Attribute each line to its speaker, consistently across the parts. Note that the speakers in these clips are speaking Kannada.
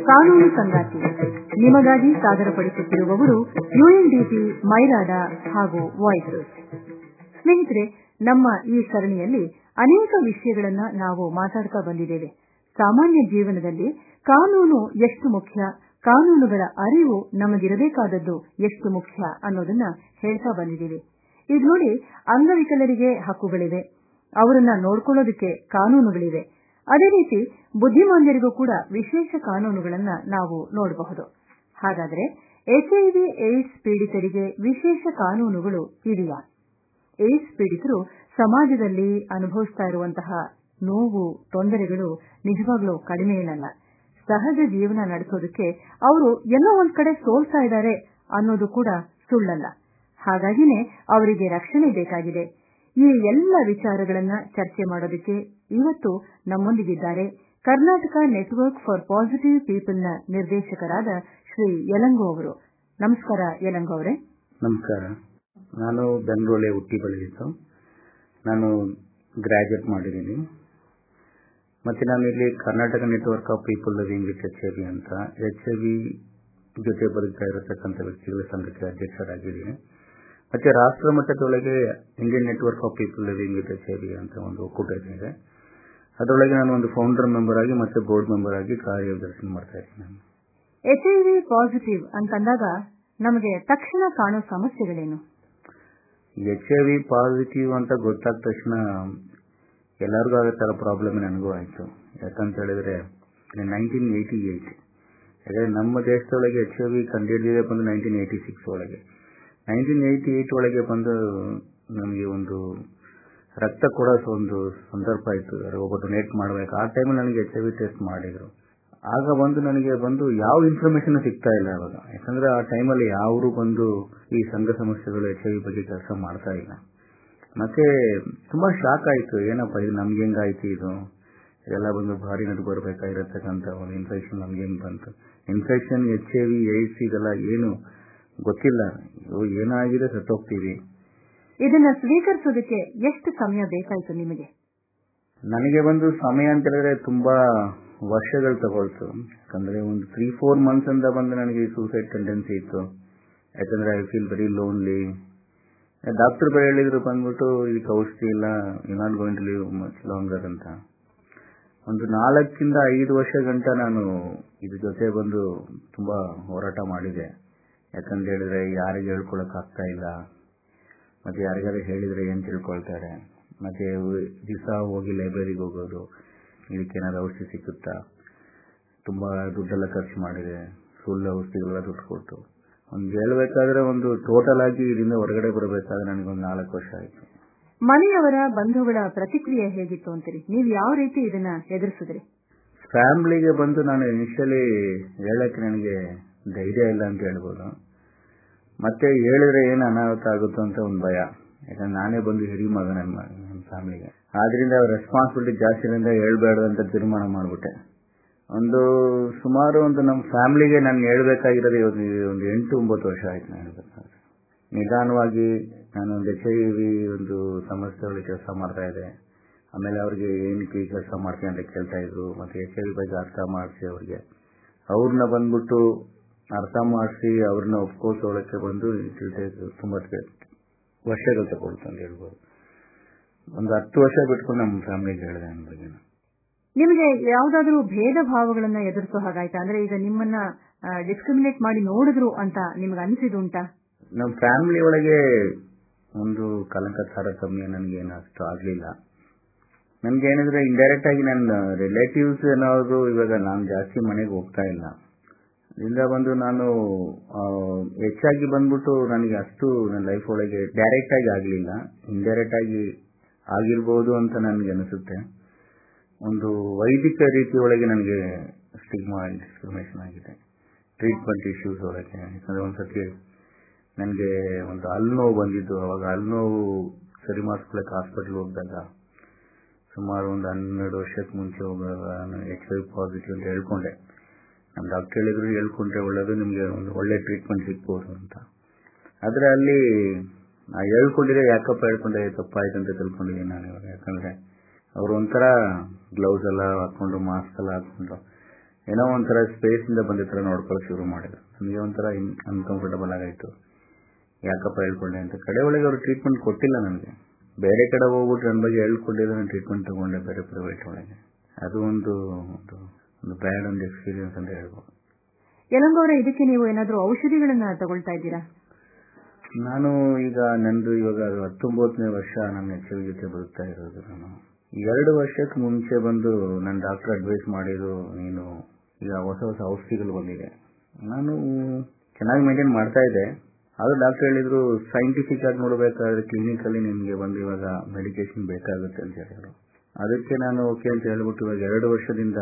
Speaker 1: ಕಾನೂನು ಸಂಗಾತಿ ನಿಮಗಾಗಿ ಸಾದರಪಡಿಸುತ್ತಿರುವವರು ಯುಎನ್ಡಿಪಿ ಮೈರಾಡ ಹಾಗೂ ವಾಯ್ಸ್ ಸ್ನೇಹಿತರೆ ನಮ್ಮ ಈ ಸರಣಿಯಲ್ಲಿ ಅನೇಕ ವಿಷಯಗಳನ್ನ ನಾವು ಮಾತಾಡ್ತಾ ಬಂದಿದ್ದೇವೆ ಸಾಮಾನ್ಯ ಜೀವನದಲ್ಲಿ ಕಾನೂನು ಎಷ್ಟು ಮುಖ್ಯ ಕಾನೂನುಗಳ ಅರಿವು ನಮಗಿರಬೇಕಾದದ್ದು ಎಷ್ಟು ಮುಖ್ಯ ಅನ್ನೋದನ್ನ ಹೇಳ್ತಾ ಬಂದಿದ್ದೀವಿ ಈಗ ನೋಡಿ ಅಂಗವಿಕಲರಿಗೆ ಹಕ್ಕುಗಳಿವೆ ಅವರನ್ನ ನೋಡ್ಕೊಳ್ಳೋದಕ್ಕೆ ಕಾನೂನುಗಳಿವೆ ಅದೇ ರೀತಿ ಬುದ್ಧಿಮಾಂದ್ಯರಿಗೂ ಕೂಡ ವಿಶೇಷ ಕಾನೂನುಗಳನ್ನ ನಾವು ನೋಡಬಹುದು ಹಾಗಾದ್ರೆ ಎಚ್ಐವಿ ಏಡ್ಸ್ ಪೀಡಿತರಿಗೆ ವಿಶೇಷ ಕಾನೂನುಗಳು ಇದೆಯಾ ಏಡ್ಸ್ ಪೀಡಿತರು ಸಮಾಜದಲ್ಲಿ ಅನುಭವಿಸ್ತಾ ಇರುವಂತಹ ನೋವು ತೊಂದರೆಗಳು ನಿಜವಾಗ್ಲೂ ಕಡಿಮೆ ಏನಲ್ಲ ಸಹಜ ಜೀವನ ನಡೆಸೋದಕ್ಕೆ ಅವರು ಎಲ್ಲೋ ಒಂದ್ ಕಡೆ ಸೋಲ್ತಾ ಇದ್ದಾರೆ ಅನ್ನೋದು ಕೂಡ ಸುಳ್ಳಲ್ಲ ಹಾಗಾಗಿನೇ ಅವರಿಗೆ ರಕ್ಷಣೆ ಬೇಕಾಗಿದೆ ಈ ಎಲ್ಲ ವಿಚಾರಗಳನ್ನ ಚರ್ಚೆ ಮಾಡೋದಕ್ಕೆ ಇವತ್ತು ನಮ್ಮೊಂದಿಗಿದ್ದಾರೆ ಕರ್ನಾಟಕ ನೆಟ್ವರ್ಕ್ ಫಾರ್ ಪಾಸಿಟಿವ್ ಪೀಪಲ್ನ ನಿರ್ದೇಶಕರಾದ ಶ್ರೀ ಯಲಂಗೋ ಅವರು ನಮಸ್ಕಾರ ಯಲಂಗೋ ಅವರೇ
Speaker 2: ನಮಸ್ಕಾರ ನಾನು ಬೆಂಗಳೂರಲ್ಲೇ ಹುಟ್ಟಿ ಬೆಳೆದಿದ್ದು ನಾನು ಗ್ರಾಜುಯೇಟ್ ಮಾಡಿದ್ದೀನಿ ಮತ್ತೆ ನಾನು ಇಲ್ಲಿ Karnataka network of people living with H I V ಅಂತ ಎಚ್ ಐ ವಿ ಜೊತೆ ಬದುಕ್ತಾ ಇರತಕ್ಕಂಥ ವ್ಯಕ್ತಿಗಳ ಸಂಘಕ್ಕೆ ಅಧ್ಯಕ್ಷರಾಗಿದ್ದೀನಿ ಮತ್ತೆ ರಾಷ್ಟ್ರ ಮಟ್ಟದೊಳಗೆ Indian network of people living with H I V ಅಂತ ಒಂದು ಒಕ್ಕೂಟ ಇದೆ ಅದರೊಳಗೆ ನಾನು ಒಂದು ಫೌಂಡರ್ ಮೆಂಬರ್ ಆಗಿ ಮತ್ತೆ ಬೋರ್ಡ್ ಮೆಂಬರ್ ಆಗಿ ಕಾರ್ಯದರ್ಶನ ಮಾಡ್ತಾ ಇದ್ದೀನಿ ನಾನು
Speaker 1: ಎಚ್ಐವಿ ಪಾಸಿಟಿವ್ ಅಂತಂದಾಗ ನಮಗೆ ತಕ್ಷಣ ಕಾಣೋ ಸಮಸ್ಯೆಗಳೇನು
Speaker 2: ಎಚ್ ಐ ವಿ ಪಾಸಿಟಿವ್ ಅಂತ ಗೊತ್ತಾದ ತಕ್ಷಣ ಎಲ್ಲರಿಗೂ ಆಗೋ ಥರ ಪ್ರಾಬ್ಲಮ್ ನನಗೂ ಆಯಿತು ಯಾಕಂತ ಹೇಳಿದ್ರೆ ನೈನ್ಟೀನ್ ಏಯ್ಟಿ ಏಯ್ಟ್ ಯಾಕಂದ್ರೆ ನಮ್ಮ ದೇಶದೊಳಗೆ ಎಚ್ ಐ ವಿ ಕಂಡುಹಿಡಿದಿದೆ ಬಂದು ನೈನ್ಟೀನ್ ಏಯ್ಟಿ ಸಿಕ್ಸ್ ಒಳಗೆ ನೈನ್ಟೀನ್ ಏಯ್ಟಿ ಏಯ್ಟ್ ಒಳಗೆ ಬಂದು ನಮಗೆ ಒಂದು ರಕ್ತ ಕೊಡೋ ಒಂದು ಸಂದರ್ಭ ಆಯಿತು ಒಬ್ಬ ಡೊನೇಟ್ ಮಾಡಬೇಕು ಆ ಟೈಮಲ್ಲಿ ನನಗೆ ಎಚ್ ಐ ವಿ ಟೆಸ್ಟ್ ಮಾಡಿದರು ಆಗ ಬಂದು ನನಗೆ ಬಂದು ಯಾವ ಇನ್ಫಾರ್ಮೇಶನ್ ಸಿಗ್ತಾ ಇಲ್ಲ ಅವಾಗ ಯಾಕಂದ್ರೆ ಆ ಟೈಮಲ್ಲಿ ಯಾರು ಬಂದು ಈ ಸಂಘ ಸಂಸ್ಥೆಗಳು ಎಚ್ ಐ ವಿ ಬಗ್ಗೆ ಕೆಲಸ ಮಾಡ್ತಾ ಇಲ್ಲ ಮತ್ತೆ ತುಂಬಾ ಶಾಕ್ ಆಯ್ತು ಏನಪ್ಪ ಇದು ನಮ್ಗೆ ಹೆಂಗಾಯ್ತು ಇದು ಇದೆಲ್ಲ ಬಂದು ಭಾರಿ ನಡು ಬರಬೇಕಾಗಿರತಕ್ಕಂಥ ಒಂದು ಇನ್ಫೆಕ್ಷನ್ ನಮ್ಗೆ ಹೆಂಗ್ ಬಂತು infection H I V AIDS ಇದೆಲ್ಲ ಏನು ಗೊತ್ತಿಲ್ಲ ಏನಾಗಿದೆ ಸತ್ತೋಗ್ತೀವಿ
Speaker 1: ಇದನ್ನ ಸ್ವೀಕರಿಸೋದಕ್ಕೆ ಎಷ್ಟು ಸಮಯ ಬೇಕಾಯ್ತು ನಿಮಗೆ
Speaker 2: ನನಗೆ ಬಂದು ಸಮಯ ಅಂತ ಹೇಳಿದ್ರೆ ತುಂಬಾ ವರ್ಷಗಳು ತಗೊಳ್ತು ಯಾಕಂದ್ರೆ ಒಂದು ತ್ರೀ ಫೋರ್ ಮಂತ್ಸ್ ಅಂತ ಬಂದು ನನಗೆ ಸೂಸೈಡ್ ಟೆಂಡೆನ್ಸಿ ಇತ್ತು ಯಾಕಂದ್ರೆ I feel very lonely doctor ಬೇರೆ ಹೇಳಿದ್ರು ಬಂದ್ಬಿಟ್ಟು ಇದಕ್ಕೆ ಔಷಧಿ ಇಲ್ಲ you not going to live much longer ಅಂತ ಒಂದು ನಾಲ್ಕಿಂದ ಐದು ವರ್ಷ ಗಂಟ ನಾನು ಇದ್ರ ಜೊತೆ ಬಂದು ತುಂಬಾ ಹೋರಾಟ ಮಾಡಿದೆ ಯಾಕಂತ ಹೇಳಿದ್ರೆ ಯಾರಿಗೆ ಹೇಳ್ಕೊಳಕ್ ಆಗ್ತಾ ಇಲ್ಲ ಮತ್ತೆ ಯಾರಿಗಾರು ಹೇಳಿದ್ರೆ ಏನ್ ತಿಳ್ಕೊಳ್ತಾರೆ ಮತ್ತೆ ದಿವಸ ಹೋಗಿ ಲೈಬ್ರರಿಗೆ ಹೋಗೋದು ಇದಕ್ಕೇನಾದ್ರು ಔಷಧಿ ಸಿಕ್ಕುತ್ತಾ ತುಂಬಾ ದುಡ್ಡೆಲ್ಲ ಖರ್ಚು ಮಾಡಿದೆ ಸುಳ್ಳು ಔಷಧಿಗಳೆಲ್ಲ ದುಡ್ಡು ಕೊಟ್ಟು ಒಂದು ಹೇಳ್ಬೇಕಾದ್ರೆ ಒಂದು ಟೋಟಲ್ ಆಗಿ ಇದರಿಂದ ಹೊರಗಡೆ ಬರಬೇಕಾದ್ರೆ ನನಗೊಂದು ನಾಲ್ಕು ವರ್ಷ ಆಯ್ತು
Speaker 1: ಮನೆಯವರ ಬಂಧುಗಳ ಪ್ರತಿಕ್ರಿಯೆ ಹೇಗಿತ್ತು ಅಂತೀರಿ ನೀವು ಯಾವ ರೀತಿ ಇದನ್ನ ಎದುರಿಸಿದ್ರಿ
Speaker 2: ಫ್ಯಾಮಿಲಿಗೆ ಬಂದು ನಾನು ಇನಿಷಿಯಲಿ ಹೇಳಕ್ಕೆ ನನಗೆ ಧೈರ್ಯ ಇಲ್ಲ ಅಂತ ಹೇಳ್ಬೋದು ಮತ್ತೆ ಹೇಳಿದ್ರೆ ಏನು ಅನಾಹುತ ಆಗುತ್ತೋ ಅಂತ ಒಂದು ಭಯ ಯಾಕಂದ್ರೆ ನಾನೇ ಬಂದು ಹಿರಿ ಮಗ ನನ್ನ ನನ್ನ ಫ್ಯಾಮಿಲಿಗೆ ಆದ್ರಿಂದ ರೆಸ್ಪಾನ್ಸಿಬಿಲಿಟಿ ಜಾಸ್ತಿ ಇರೋದ್ರಿಂದ ಹೇಳ್ಬೇಡ ಅಂತ ತೀರ್ಮಾನ ಮಾಡ್ಬಿಟ್ಟೆ ಒಂದು ಸುಮಾರು ಒಂದು ನಮ್ಮ ಫ್ಯಾಮಿಲಿಗೆ ನಾನು ಹೇಳ್ಬೇಕಾಗಿರೋದು ಇವತ್ತು ಒಂದು ಎಂಟು ಒಂಬತ್ತು ವರ್ಷ ಆಯ್ತು ನಾನು ಹೇಳ್ಬೇಕಾದ್ರೆ ನಿಧಾನವಾಗಿ ನಾನು ಒಂದು ಎಚ್ ಐ ವಿ ಒಂದು ಸಂಸ್ಥೆಗಳಿಗೆ ಕೆಲಸ ಮಾಡ್ತಾ ಇದ್ದೆ ಆಮೇಲೆ ಅವ್ರಿಗೆ ಏನಕ್ಕೆ ಕೆಲಸ ಮಾಡ್ತೀನಿ ಅಂತ ಕೇಳ್ತಾ ಇದ್ರು ಮತ್ತೆ ಎಚ್ ಐ ವಿ ಬಗ್ಗೆ ಅರ್ಥ ಮಾಡಿಸಿ ಅವ್ರಿಗೆ ಅವ್ರನ್ನ ಬಂದ್ಬಿಟ್ಟು ಅರ್ಥ ಮಾಡಿಸಿ ಅವ್ರನ್ನ ಒಪ್ಕೋಸೋಳಕ್ಕೆ ಬಂದು ತುಂಬಾ ವರ್ಷಗಳು ತಗೊಳ್ತು ಅಂತ ಹೇಳ್ಬೋದು ಒಂದು ಹತ್ತು ವರ್ಷ ಬಿಟ್ಕೊಂಡು ನಮ್ಮ ಫ್ಯಾಮಿಲಿಗೆ ಹೇಳಿದೆ ನನ್ನ ಬಗ್ಗೆ
Speaker 1: ನಿಮಗೆ ಯಾವ್ದಾದ್ರು ಭೇದ ಭಾವಗಳನ್ನ ಎದುರಿಸೋ ಹಾಗಾಯ್ತಾ ಅಂದ್ರೆ ಈಗ ನಿಮ್ಮನ್ನ ಡಿಸ್ಕ್ರಿಮಿನೇಟ್ ಮಾಡಿ ನೋಡಿದ್ರು ಅಂತ ನಿಮ್ಗೆ ಅನಿಸಿದುಂಟಾ
Speaker 2: ನಮ್ಮ ಫ್ಯಾಮಿಲಿ ಒಳಗೆ ಒಂದು ಕಲಂಕ ತಾರತಮ್ಯ ನನಗೇನು ಅಷ್ಟು ಆಗ್ಲಿಲ್ಲ ನನ್ಗೆ ಏನಿದ್ರೆ ಇಂಡೈರೆಕ್ಟ್ ಆಗಿ ನನ್ನ ರಿಲೇಟಿವ್ಸ್ ಏನಾದ್ರು ಇವಾಗ ನಾನು ಜಾಸ್ತಿ ಮನೆಗೆ ಹೋಗ್ತಾ ಇಲ್ಲ ಇದರಿಂದ ಬಂದು ನಾನು ಹೆಚ್ಚಾಗಿ ಬಂದ್ಬಿಟ್ಟು ನನಗೆ ಅಷ್ಟು ನನ್ನ ಲೈಫ್ ಒಳಗೆ ಡೈರೆಕ್ಟ್ ಆಗಿ ಆಗ್ಲಿಲ್ಲ ಇಂಡೈರೆಕ್ಟ್ ಆಗಿ ಆಗಿರ್ಬೋದು ಅಂತ ನನಗೆ ಅನಿಸುತ್ತೆ ಒಂದು ವೈದಿಕ ರೀತಿ ಒಳಗೆ ನನಗೆ ಸ್ಟಿಗ್ಮಾ ಡಿಸ್ಕ್ರಿಮಿನೇಷನ್ ಆಗಿದೆ ಟ್ರೀಟ್ಮೆಂಟ್ ಇಶ್ಯೂಸ್ ಒಳಗೆ ಯಾಕಂದ್ರೆ ಒಂದ್ಸತಿ ನನಗೆ ಒಂದು ಹಲ್ಲು ನೋವು ಬಂದಿದ್ದು ಅವಾಗ ಹಲ್ಲು ನೋವು ಸರಿ ಮಾಡಿಸ್ಕೊಳಕ್ಕೆ ಹಾಸ್ಪಿಟಲ್ ಹೋಗಿದಾಗ ಸುಮಾರು ಒಂದು ಹನ್ನೆರಡು ವರ್ಷಕ್ಕೆ ಮುಂಚೆ ಹೋಗುವಾಗ ನಾನು ಎಚ್ ಐ ಪಾಸಿಟಿವ್ ಅಂತ ಹೇಳ್ಕೊಂಡೆ ನಮ್ಮ ಡಾಕ್ಟರ್ ಹೇಳಿದ್ರು ಹೇಳ್ಕೊಂಡ್ರೆ ಒಳ್ಳೇದು ನಿಮಗೆ ಒಂದು ಒಳ್ಳೆ ಟ್ರೀಟ್ಮೆಂಟ್ ಸಿಗ್ಬೋದು ಅಂತ ಆದರೆ ಅಲ್ಲಿ ನಾ ಹೇಳ್ಕೊಂಡಿದ್ರೆ ಯಾಕಪ್ಪ ಹೇಳ್ಕೊಂಡೆ ತಪ್ಪಾಯ್ತು ಅಂತ ತಿಳ್ಕೊಂಡಿದ್ದೀನಿ ನಾನು ಇವಾಗ ಯಾಕಂದ್ರೆ ಅವ್ರು ಒಂಥರ ಗ್ಲೌಸ್ ಎಲ್ಲ ಹಾಕೊಂಡು ಮಾಸ್ಕ್ ಎಲ್ಲ ಹಾಕೊಂಡು ಏನೋ ಒಂಥರ ಸ್ಪೇಸ್ ಇಂದ ಬಂದಿತ್ರ ನೋಡ್ಕೊಳ್ಳೋಕೆ ಶುರು ಮಾಡಿದ್ರು ನನಗೆ ಒಂಥರ ಅನ್ಕಂಫರ್ಟಬಲ್ ಆಗಾಯ್ತು ಯಾಕಪ್ಪ ಹೇಳ್ಕೊಂಡೆ ಅಂತ ಕಡೆ ಒಳಗೆ ಅವರು ಟ್ರೀಟ್ಮೆಂಟ್ ಕೊಟ್ಟಿಲ್ಲ ನನಗೆ ಬೇರೆ ಕಡೆ ಹೋಗ್ಬಿಟ್ಟು ನನ್ನ ಬಗ್ಗೆ ಹೇಳ್ಕೊಂಡಿದ್ರೆ ನಾನು ಟ್ರೀಟ್ಮೆಂಟ್ ತಗೊಂಡೆ ಬೇರೆ ಪ್ರೈವೇಟ್ ಒಳಗೆ ಅದು ಒಂದು ಒಂದು ಒಂದು ಬ್ಯಾಡ್ ಒಂದು ಎಕ್ಸ್ಪೀರಿಯನ್ಸ್ ಅಂತ ಹೇಳ್ಬೋದು
Speaker 1: ಯಲಂಗೌರ ಇದಕ್ಕೆ ನೀವು ಏನಾದರೂ ಔಷಧಿಗಳನ್ನ ತಗೊಳ್ತಾ ಇದ್ದೀರಾ
Speaker 2: ನಾನು ಈಗ ನಂದು ಇವಾಗ ಹತ್ತೊಂಬತ್ತನೇ ವರ್ಷ ನನ್ನ ಎಚ್ ಜೊತೆ ಬದುಕ್ತಾ ಇರೋದು ನಾನು ಎರಡು ವರ್ಷಕ್ಕೆ ಮುಂಚೆ ಬಂದು ನನ್ನ ಡಾಕ್ಟರ್ ಅಡ್ವೈಸ್ ಮಾಡಿದ್ರು ನೀನು ಈಗ ಹೊಸ ಹೊಸ ಔಷಧಿಗಳು ಬಂದಿದೆ ನಾನು ಚೆನ್ನಾಗಿ ಮೇಂಟೈನ್ ಮಾಡ್ತಾ ಇದ್ದೆ ಆದ್ರೂ ಡಾಕ್ಟರ್ ಹೇಳಿದ್ರು ಸೈಂಟಿಫಿಕ್ ಆಗಿ ನೋಡಬೇಕಾದ್ರೆ ಕ್ಲಿನಿಕಲ್ಲಿ ನಿಮಗೆ ಬಂದು ಇವಾಗ ಮೆಡಿಕೇಶನ್ ಬೇಕಾಗುತ್ತೆ ಅಂತ ಹೇಳಿದ್ರು ಅದಕ್ಕೆ ನಾನು ಓಕೆ ಅಂತ ಹೇಳ್ಬಿಟ್ಟು ಇವಾಗ ಎರಡು ವರ್ಷದಿಂದ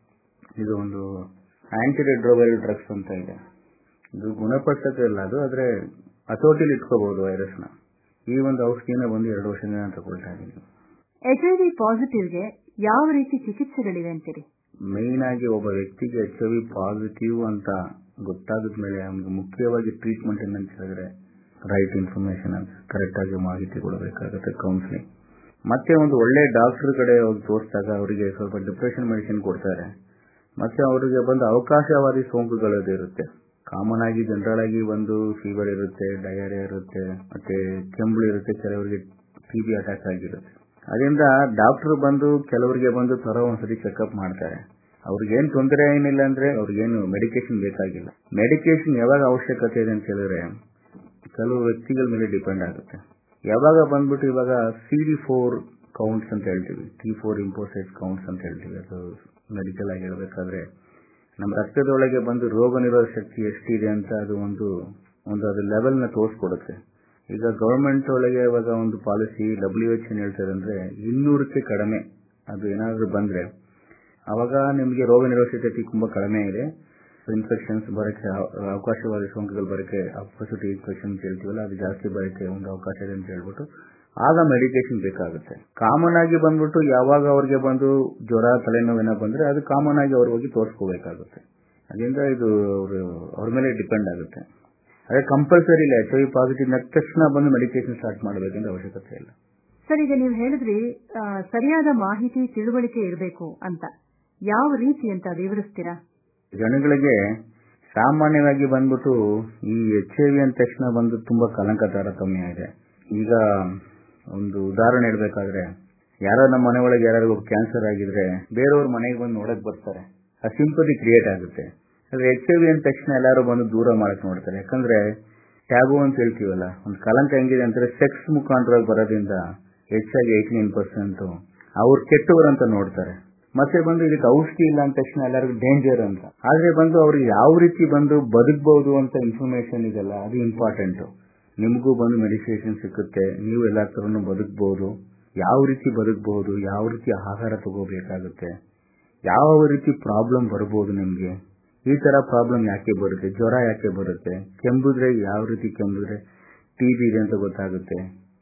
Speaker 2: ಇದು ಒಂದು ಆಂಟಿ ರೆಡ್ರೋವೈರಲ್ ಡ್ರಗ್ಸ್ ಅಂತ ಇದೆ ಇದು ಗುಣಪಡಿಸೋಕೆ ಇಲ್ಲ ಅದು ಆದ್ರೆ ಹತೋಟಿಲಿ ಇಟ್ಕೋಬಹುದು ವೈರಸ್ನ ಈ ಒಂದು ಔಷಧಿನ ಬಂದು ಎರಡು ವರ್ಷದಿಂದ ನಾನು ತಗೊಳ್ತಾ ಇದ್ದೀನಿ
Speaker 1: ಎಚ್ಐವಿ ಪಾಸಿಟಿವ್ಗೆ ಯಾವ ರೀತಿ ಚಿಕಿತ್ಸೆಗಳಿವೆ ಅಂತೀರಿ
Speaker 2: ಮೇನ್ ಆಗಿ ಒಬ್ಬ ವ್ಯಕ್ತಿಗೆ ಎಚ್ ಐ ವಿ ಪಾಸಿಟಿವ್ ಅಂತ ಗೊತ್ತಾಗದ ಮೇಲೆ ಅವ್ನಿಗೆ ಮುಖ್ಯವಾಗಿ ಟ್ರೀಟ್ಮೆಂಟ್ ಏನಂತ ಹೇಳಿದ್ರೆ ರೈಟ್ ಇನ್ಫಾರ್ಮೇಶನ್ ಅಂತ ಕರೆಕ್ಟ್ ಆಗಿ ಮಾಹಿತಿ ಕೊಡಬೇಕಾಗುತ್ತೆ ಕೌನ್ಸಿಲಿಂಗ್ ಮತ್ತೆ ಒಂದು ಒಳ್ಳೆ ಡಾಕ್ಟರ್ ಕಡೆ ಹೋಗಿ ತೋರಿಸಿದಾಗ ಅವರಿಗೆ ಸ್ವಲ್ಪ ಡಿಪ್ರೆಷನ್ ಮೆಡಿಸಿನ್ ಕೊಡ್ತಾರೆ ಮತ್ತೆ ಅವರಿಗೆ ಬಂದು ಅವಕಾಶವಾದಿ ಸೋಂಕುಗಳದ್ದು ಇರುತ್ತೆ ಕಾಮನ್ ಆಗಿ ಜನರಲ್ ಆಗಿ ಒಂದು ಫೀವರ್ ಇರುತ್ತೆ ಡಯರಿಯಾ ಇರುತ್ತೆ ಮತ್ತೆ ಕೆಂಬಳು ಇರುತ್ತೆ ಕೆಲವರಿಗೆ ಟಿಬಿ ಅಟ್ಯಾಕ್ ಆಗಿರುತ್ತೆ ಅದರಿಂದ ಡಾಕ್ಟರ್ ಬಂದು ಕೆಲವರಿಗೆ ಬಂದು ತರ ಒಂದ್ಸರಿ ಚೆಕ್ಅಪ್ ಮಾಡ್ತಾರೆ ಅವ್ರಿಗೇನ್ ತೊಂದರೆ ಏನಿಲ್ಲ ಅಂದ್ರೆ ಅವ್ರಿಗೇನು ಮೆಡಿಕೇಶನ್ ಬೇಕಾಗಿಲ್ಲ ಮೆಡಿಕೇಶನ್ ಯಾವಾಗ ಅವಶ್ಯಕತೆ ಇದೆ ಅಂತ ಹೇಳಿದ್ರೆ ಕೆಲವು ವ್ಯಕ್ತಿಗಳ ಮೇಲೆ ಡಿಪೆಂಡ್ ಆಗುತ್ತೆ ಯಾವಾಗ ಬಂದ್ಬಿಟ್ಟು ಇವಾಗ ಸಿ ಡಿ ಫೋರ್ ಕೌಂಟ್ಸ್ ಅಂತ ಹೇಳ್ತೀವಿ ಟಿ ಫೋರ್ ಇಂಪೋಸೈಸ್ ಕೌಂಟ್ಸ್ ಅಂತ ಹೇಳ್ತೀವಿ ಅದು ಮೆಡಿಕಲ್ ಆಗಿ ಹೇಳ್ಬೇಕಾದ್ರೆ ನಮ್ಮ ರಕ್ತದೊಳಗೆ ಬಂದು ರೋಗ ನಿರೋಧಕ ಶಕ್ತಿ ಎಷ್ಟಿದೆ ಅಂತ ಅದು ಒಂದು ಒಂದು ಅದು ಲೆವೆಲ್ ನ ತೋರಿಸ್ಕೊಡುತ್ತೆ ಈಗ ಗವರ್ಮೆಂಟ್ ಒಳಗೆ ಇವಾಗ ಒಂದು ಪಾಲಿಸಿ ಡಬ್ಲ್ಯೂ ಎಚ್ ಏನ್ ಹೇಳ್ತಾರೆ ಅಂದ್ರೆ ಇನ್ನೂರಕ್ಕೆ ಕಡಿಮೆ ಅದು ಏನಾದ್ರೂ ಬಂದ್ರೆ ಅವಾಗ ನಿಮಗೆ ರೋಗ ನಿರೋಧಕ ಶಕ್ತಿ ತುಂಬಾ ಕಡಿಮೆ ಇದೆ ಇನ್ಫೆಕ್ಷನ್ಸ್ ಬರಕ್ಕೆ ಅವಕಾಶವಾದ ಸೋಂಕುಗಳು ಬರಕ್ಕೆ ಅಪೋಸಿಟ್ ಇನ್ಫೆಕ್ಷನ್ ಹೇಳ್ತೀವಲ್ಲ ಅದು ಜಾಸ್ತಿ ಬರಕ್ಕೆ ಒಂದು ಅವಕಾಶ ಇದೆ ಅಂತ ಹೇಳ್ಬಿಟ್ಟು ಆಗ ಮೆಡಿಕೇಶನ್ ಬೇಕಾಗುತ್ತೆ ಕಾಮನ್ ಆಗಿ ಬಂದ್ಬಿಟ್ಟು ಯಾವಾಗ ಅವ್ರಿಗೆ ಬಂದು ಜ್ವರ ತಲೆನೋವಿನ ಬಂದ್ರೆ ಅದು ಕಾಮನ್ ಆಗಿ ಅವ್ರು ಹೋಗಿ ತೋರಿಸ್ಕೋಬೇಕಾಗುತ್ತೆ ಅದರಿಂದ ಇದು ಅವರು ಅವ್ರ ಮೇಲೆ ಡಿಪೆಂಡ್ ಆಗುತ್ತೆ ಅದೇ ಕಂಪಲ್ಸರಿ ಇಲ್ಲ ಎಚ್ ಐ ಪಾಸಿಟಿವ್ ತಕ್ಷಣ ಬಂದು ಮೆಡಿಕೇಶನ್ ಸ್ಟಾರ್ಟ್ ಮಾಡಬೇಕಂತ ಅವಶ್ಯಕತೆ ಇಲ್ಲ
Speaker 1: ಸರ್ ಈಗ ನೀವು ಹೇಳಿದ್ರಿ ಆ, ಸರಿಯಾದ ಮಾಹಿತಿ ತಿಳುವಳಿಕೆ ಇರಬೇಕು ಅಂತ ಯಾವ ರೀತಿ ಅಂತ ವಿವರಿಸ್ತೀರಾ
Speaker 2: ಜನಗಳಿಗೆ ಸಾಮಾನ್ಯವಾಗಿ ಬಂದ್ಬಿಟ್ಟು ಈ ಎಚ್ ಐ ವಿ ಅಂದ ತಕ್ಷಣ ಬಂದು ತುಂಬಾ ಕಲಂಕ ತಾರತಮ್ಯ ಇದೆ ಈಗ ಒಂದು ಉದಾಹರಣೆ ಹೇಳ್ಬೇಕಾದ್ರೆ ಯಾರೋ ನಮ್ಮ ಮನೆ ಒಳಗೆ ಯಾರು ಕ್ಯಾನ್ಸರ್ ಆಗಿದ್ರೆ ಬೇರೆಯವ್ರ ಮನೆಗೆ ಬಂದು ನೋಡಕ್ ಬರ್ತಾರೆ ಆ ಸಿಂಪತಿ ಕ್ರಿಯೇಟ್ ಆಗುತ್ತೆ ಆದ್ರೆ ಎಚ್ ಐ ವಿ ಅಂದ ತಕ್ಷಣ ಎಲ್ಲರೂ ಬಂದು ದೂರ ಮಾಡಕ್ ನೋಡ್ತಾರೆ ಯಾಕಂದ್ರೆ ಟ್ಯಾಬು ಅಂತ ಹೇಳ್ತೀವಲ್ಲ ಒಂದು ಕಲಂಕ ಹೆಂಗಿದೆ ಅಂದ್ರೆ ಸೆಕ್ಸ್ ಮುಖಾಂತರವಾಗಿ ಬರೋದ್ರಿಂದ ಹೆಚ್ಚಾಗಿ ಏಯ್ಟಿ ನೈನ್ ಪರ್ಸೆಂಟ್ ಅವ್ರು ಕೆಟ್ಟವರು ಅಂತ ನೋಡ್ತಾರೆ ಮತ್ತೆ ಬಂದು ಇದಕ್ಕೆ ಔಷಧಿ ಇಲ್ಲ ಅಂದ ತಕ್ಷಣ ಎಲ್ಲರಿಗೂ ಡೇಂಜರ್ ಅಂತ ಆದ್ರೆ ಬಂದು ಅವ್ರಿಗೆ ಯಾವ ರೀತಿ ಬಂದು ಬದುಕಬಹುದು ಅಂತ ಇನ್ಫಾರ್ಮೇಶನ್ ಇದೆಲ್ಲ ಅದು ಇಂಪಾರ್ಟೆಂಟ್ ನಿಮಗೂ ಬಂದು ಮೆಡಿಸೇಷನ್ ಸಿಕ್ಕುತ್ತೆ ನೀವು ಎಲ್ಲಾ ತರನು ಬದುಕಬಹುದು ಯಾವ ರೀತಿ ಬದುಕಬಹುದು ಯಾವ ರೀತಿ ಆಹಾರ ತಗೋಬೇಕಾಗುತ್ತೆ ಯಾವ ರೀತಿ ಪ್ರಾಬ್ಲಮ್ ಬರ್ಬೋದು ನಿಮ್ಗೆ ಈ ತರ ಪ್ರಾಬ್ಲಮ್ ಯಾಕೆ ಬರುತ್ತೆ ಜ್ವರ ಯಾಕೆ ಬರುತ್ತೆ ಕೆಂಬಿದ್ರೆ ಯಾವ ರೀತಿ ಕೆಂಬಿದ್ರೆ ಟಿಬಿ ಇದೆ ಅಂತ ಗೊತ್ತಾಗುತ್ತೆ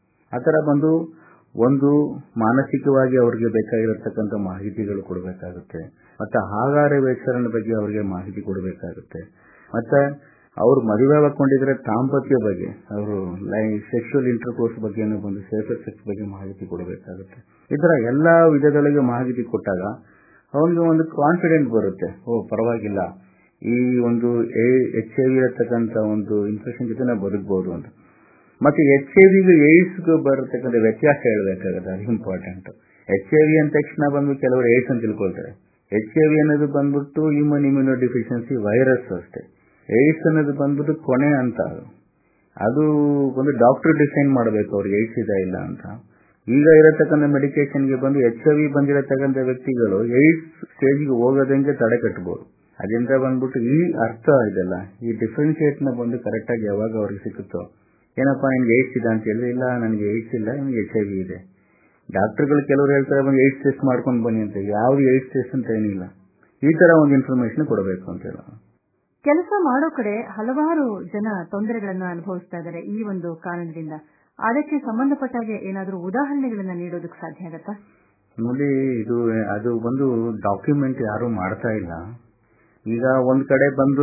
Speaker 2: ಆ ತರ ಬಂದು ಒಂದು ಮಾನಸಿಕವಾಗಿ ಅವ್ರಿಗೆ ಬೇಕಾಗಿರತಕ್ಕಂಥ ಮಾಹಿತಿಗಳು ಕೊಡಬೇಕಾಗುತ್ತೆ ಮತ್ತೆ ಆಹಾರ ವಿಚಾರಣೆ ಬಗ್ಗೆ ಅವರಿಗೆ ಮಾಹಿತಿ ಕೊಡಬೇಕಾಗುತ್ತೆ ಮತ್ತೆ ಅವ್ರು ಮದುವೆ ಹಾಕೊಂಡಿದ್ರೆ ದಾಂಪತ್ಯ ಬಗ್ಗೆ ಅವರು ಸೆಕ್ಷುವಲ್ ಇಂಟರ್ಕೋರ್ಸ್ ಬಗ್ಗೆ ಬಂದು ಸೇಫರ್ ಸೆಕ್ಸ್ ಬಗ್ಗೆ ಮಾಹಿತಿ ಕೊಡಬೇಕಾಗುತ್ತೆ ಈ ತರ ಎಲ್ಲಾ ವಿಧದೊಳಗೆ ಮಾಹಿತಿ ಕೊಟ್ಟಾಗ ಅವನಿಗೆ ಒಂದು ಕಾನ್ಫಿಡೆಂಟ್ ಬರುತ್ತೆ ಓ ಪರವಾಗಿಲ್ಲ ಈ ಒಂದು ಎಚ್ ಐ ವಿ ಇರತಕ್ಕಂತ ಒಂದು ಇನ್ಫೆಕ್ಷನ್ ಜೊತೆ ನಾವು ಬದುಕಬಹುದು ಅಂತ ಮತ್ತೆ ಎಚ್ ಐ ವಿಗೆ ಏಡ್ಸ್ಗೂ ಬರತಕ್ಕಂಥ ವ್ಯತ್ಯಾಸ ಹೇಳ್ಬೇಕಾಗುತ್ತೆ ಅದು ಇಂಪಾರ್ಟೆಂಟ್ ಎಚ್ ಐ ವಿ ಅಂದ ತಕ್ಷಣ ಬಂದು ಕೆಲವರು ಏಡ್ಸ್ ಅಂತ ತಿಳ್ಕೊಳ್ತಾರೆ ಎಚ್ ಐ ವಿ ಅನ್ನೋದು ಬಂದ್ಬಿಟ್ಟು ಹ್ಯೂಮನ್ ಇಮ್ಯುನೋ ಡಿಫಿಷಿಯನ್ಸಿ ವೈರಸ್ ಅಷ್ಟೇ ಏಡ್ಸ್ ಅನ್ನೋದು ಬಂದ್ಬಿಟ್ಟು ಕೊನೆ ಅಂತ ಅದು ಅದು ಒಂದು ಡಾಕ್ಟರ್ ಡಿಸೈನ್ ಮಾಡಬೇಕು ಅವ್ರಿಗೆ ಏಡ್ಸ್ ಇದೆ ಇಲ್ಲ ಅಂತ ಈಗ ಇರತಕ್ಕಂಥ ಮೆಡಿಕೇಶನ್ಗೆ ಬಂದು ಎಚ್ ಐ ವಿ ಬಂದಿರತಕ್ಕಂಥ ವ್ಯಕ್ತಿಗಳು ಏಡ್ಸ್ ಸ್ಟೇಜ್ಗೆ ಹೋಗೋದಂಗೆ ತಡೆ ಕಟ್ಟಬಹುದು ಅದರಿಂದ ಬಂದ್ಬಿಟ್ಟು ಈ ಅರ್ಥ ಇದೆಲ್ಲ ಈ ಡಿಫ್ರೆನ್ಶಿಯೇಟ್ ನ ಬಂದು ಕರೆಕ್ಟ್ ಆಗಿ ಯಾವಾಗ ಅವ್ರಿಗೆ ಸಿಕ್ಕುತ್ತೋ ಏನಪ್ಪಾ ನಿನ್ಗೆ ಏಡ್ಸ್ ಇದೆ ಅಂತ ಹೇಳಿದ್ರೆ ಇಲ್ಲ ನನಗೆ ಏಡ್ಸ್ ಇಲ್ಲ ನನಗೆ ಎಚ್ ಐ ವಿ ಇದೆ ಡಾಕ್ಟರ್ಗಳು ಕೆಲವರು ಹೇಳ್ತಾರೆ ಬಂದು ಏಡ್ಸ್ ಟೆಸ್ಟ್ ಮಾಡ್ಕೊಂಡು ಬನ್ನಿ ಅಂತ ಯಾವ್ದು ಏಡ್ಸ್ ಟೆಸ್ಟ್ ಅಂತ ಏನಿಲ್ಲ ಈ ತರ ಒಂದು ಇನ್ಫಾರ್ಮೇಶನ್ ಕೊಡಬೇಕು ಅಂತ ಹೇಳ
Speaker 1: ಕೆಲಸ ಮಾಡೋ ಕಡೆ ಹಲವಾರು ಜನ ತೊಂದರೆಗಳನ್ನ ಅನುಭವಿಸ್ತಾ ಇದ್ದಾರೆ ಈ ಒಂದು ಕಾರಣದಿಂದ ಅದಕ್ಕೆ ಸಂಬಂಧಪಟ್ಟಾಗೆ ಏನಾದರೂ ಉದಾಹರಣೆಗಳನ್ನ ನೀಡೋದಕ್ಕೆ ಸಾಧ್ಯ ಆಗತ್ತಾ
Speaker 2: ನೋಡಿ ಇದು ಅದು ಬಂದು ಡಾಕ್ಯುಮೆಂಟ್ ಯಾರು ಮಾಡ್ತಾ ಇಲ್ಲ ಈಗ ಒಂದ್ ಕಡೆ ಬಂದು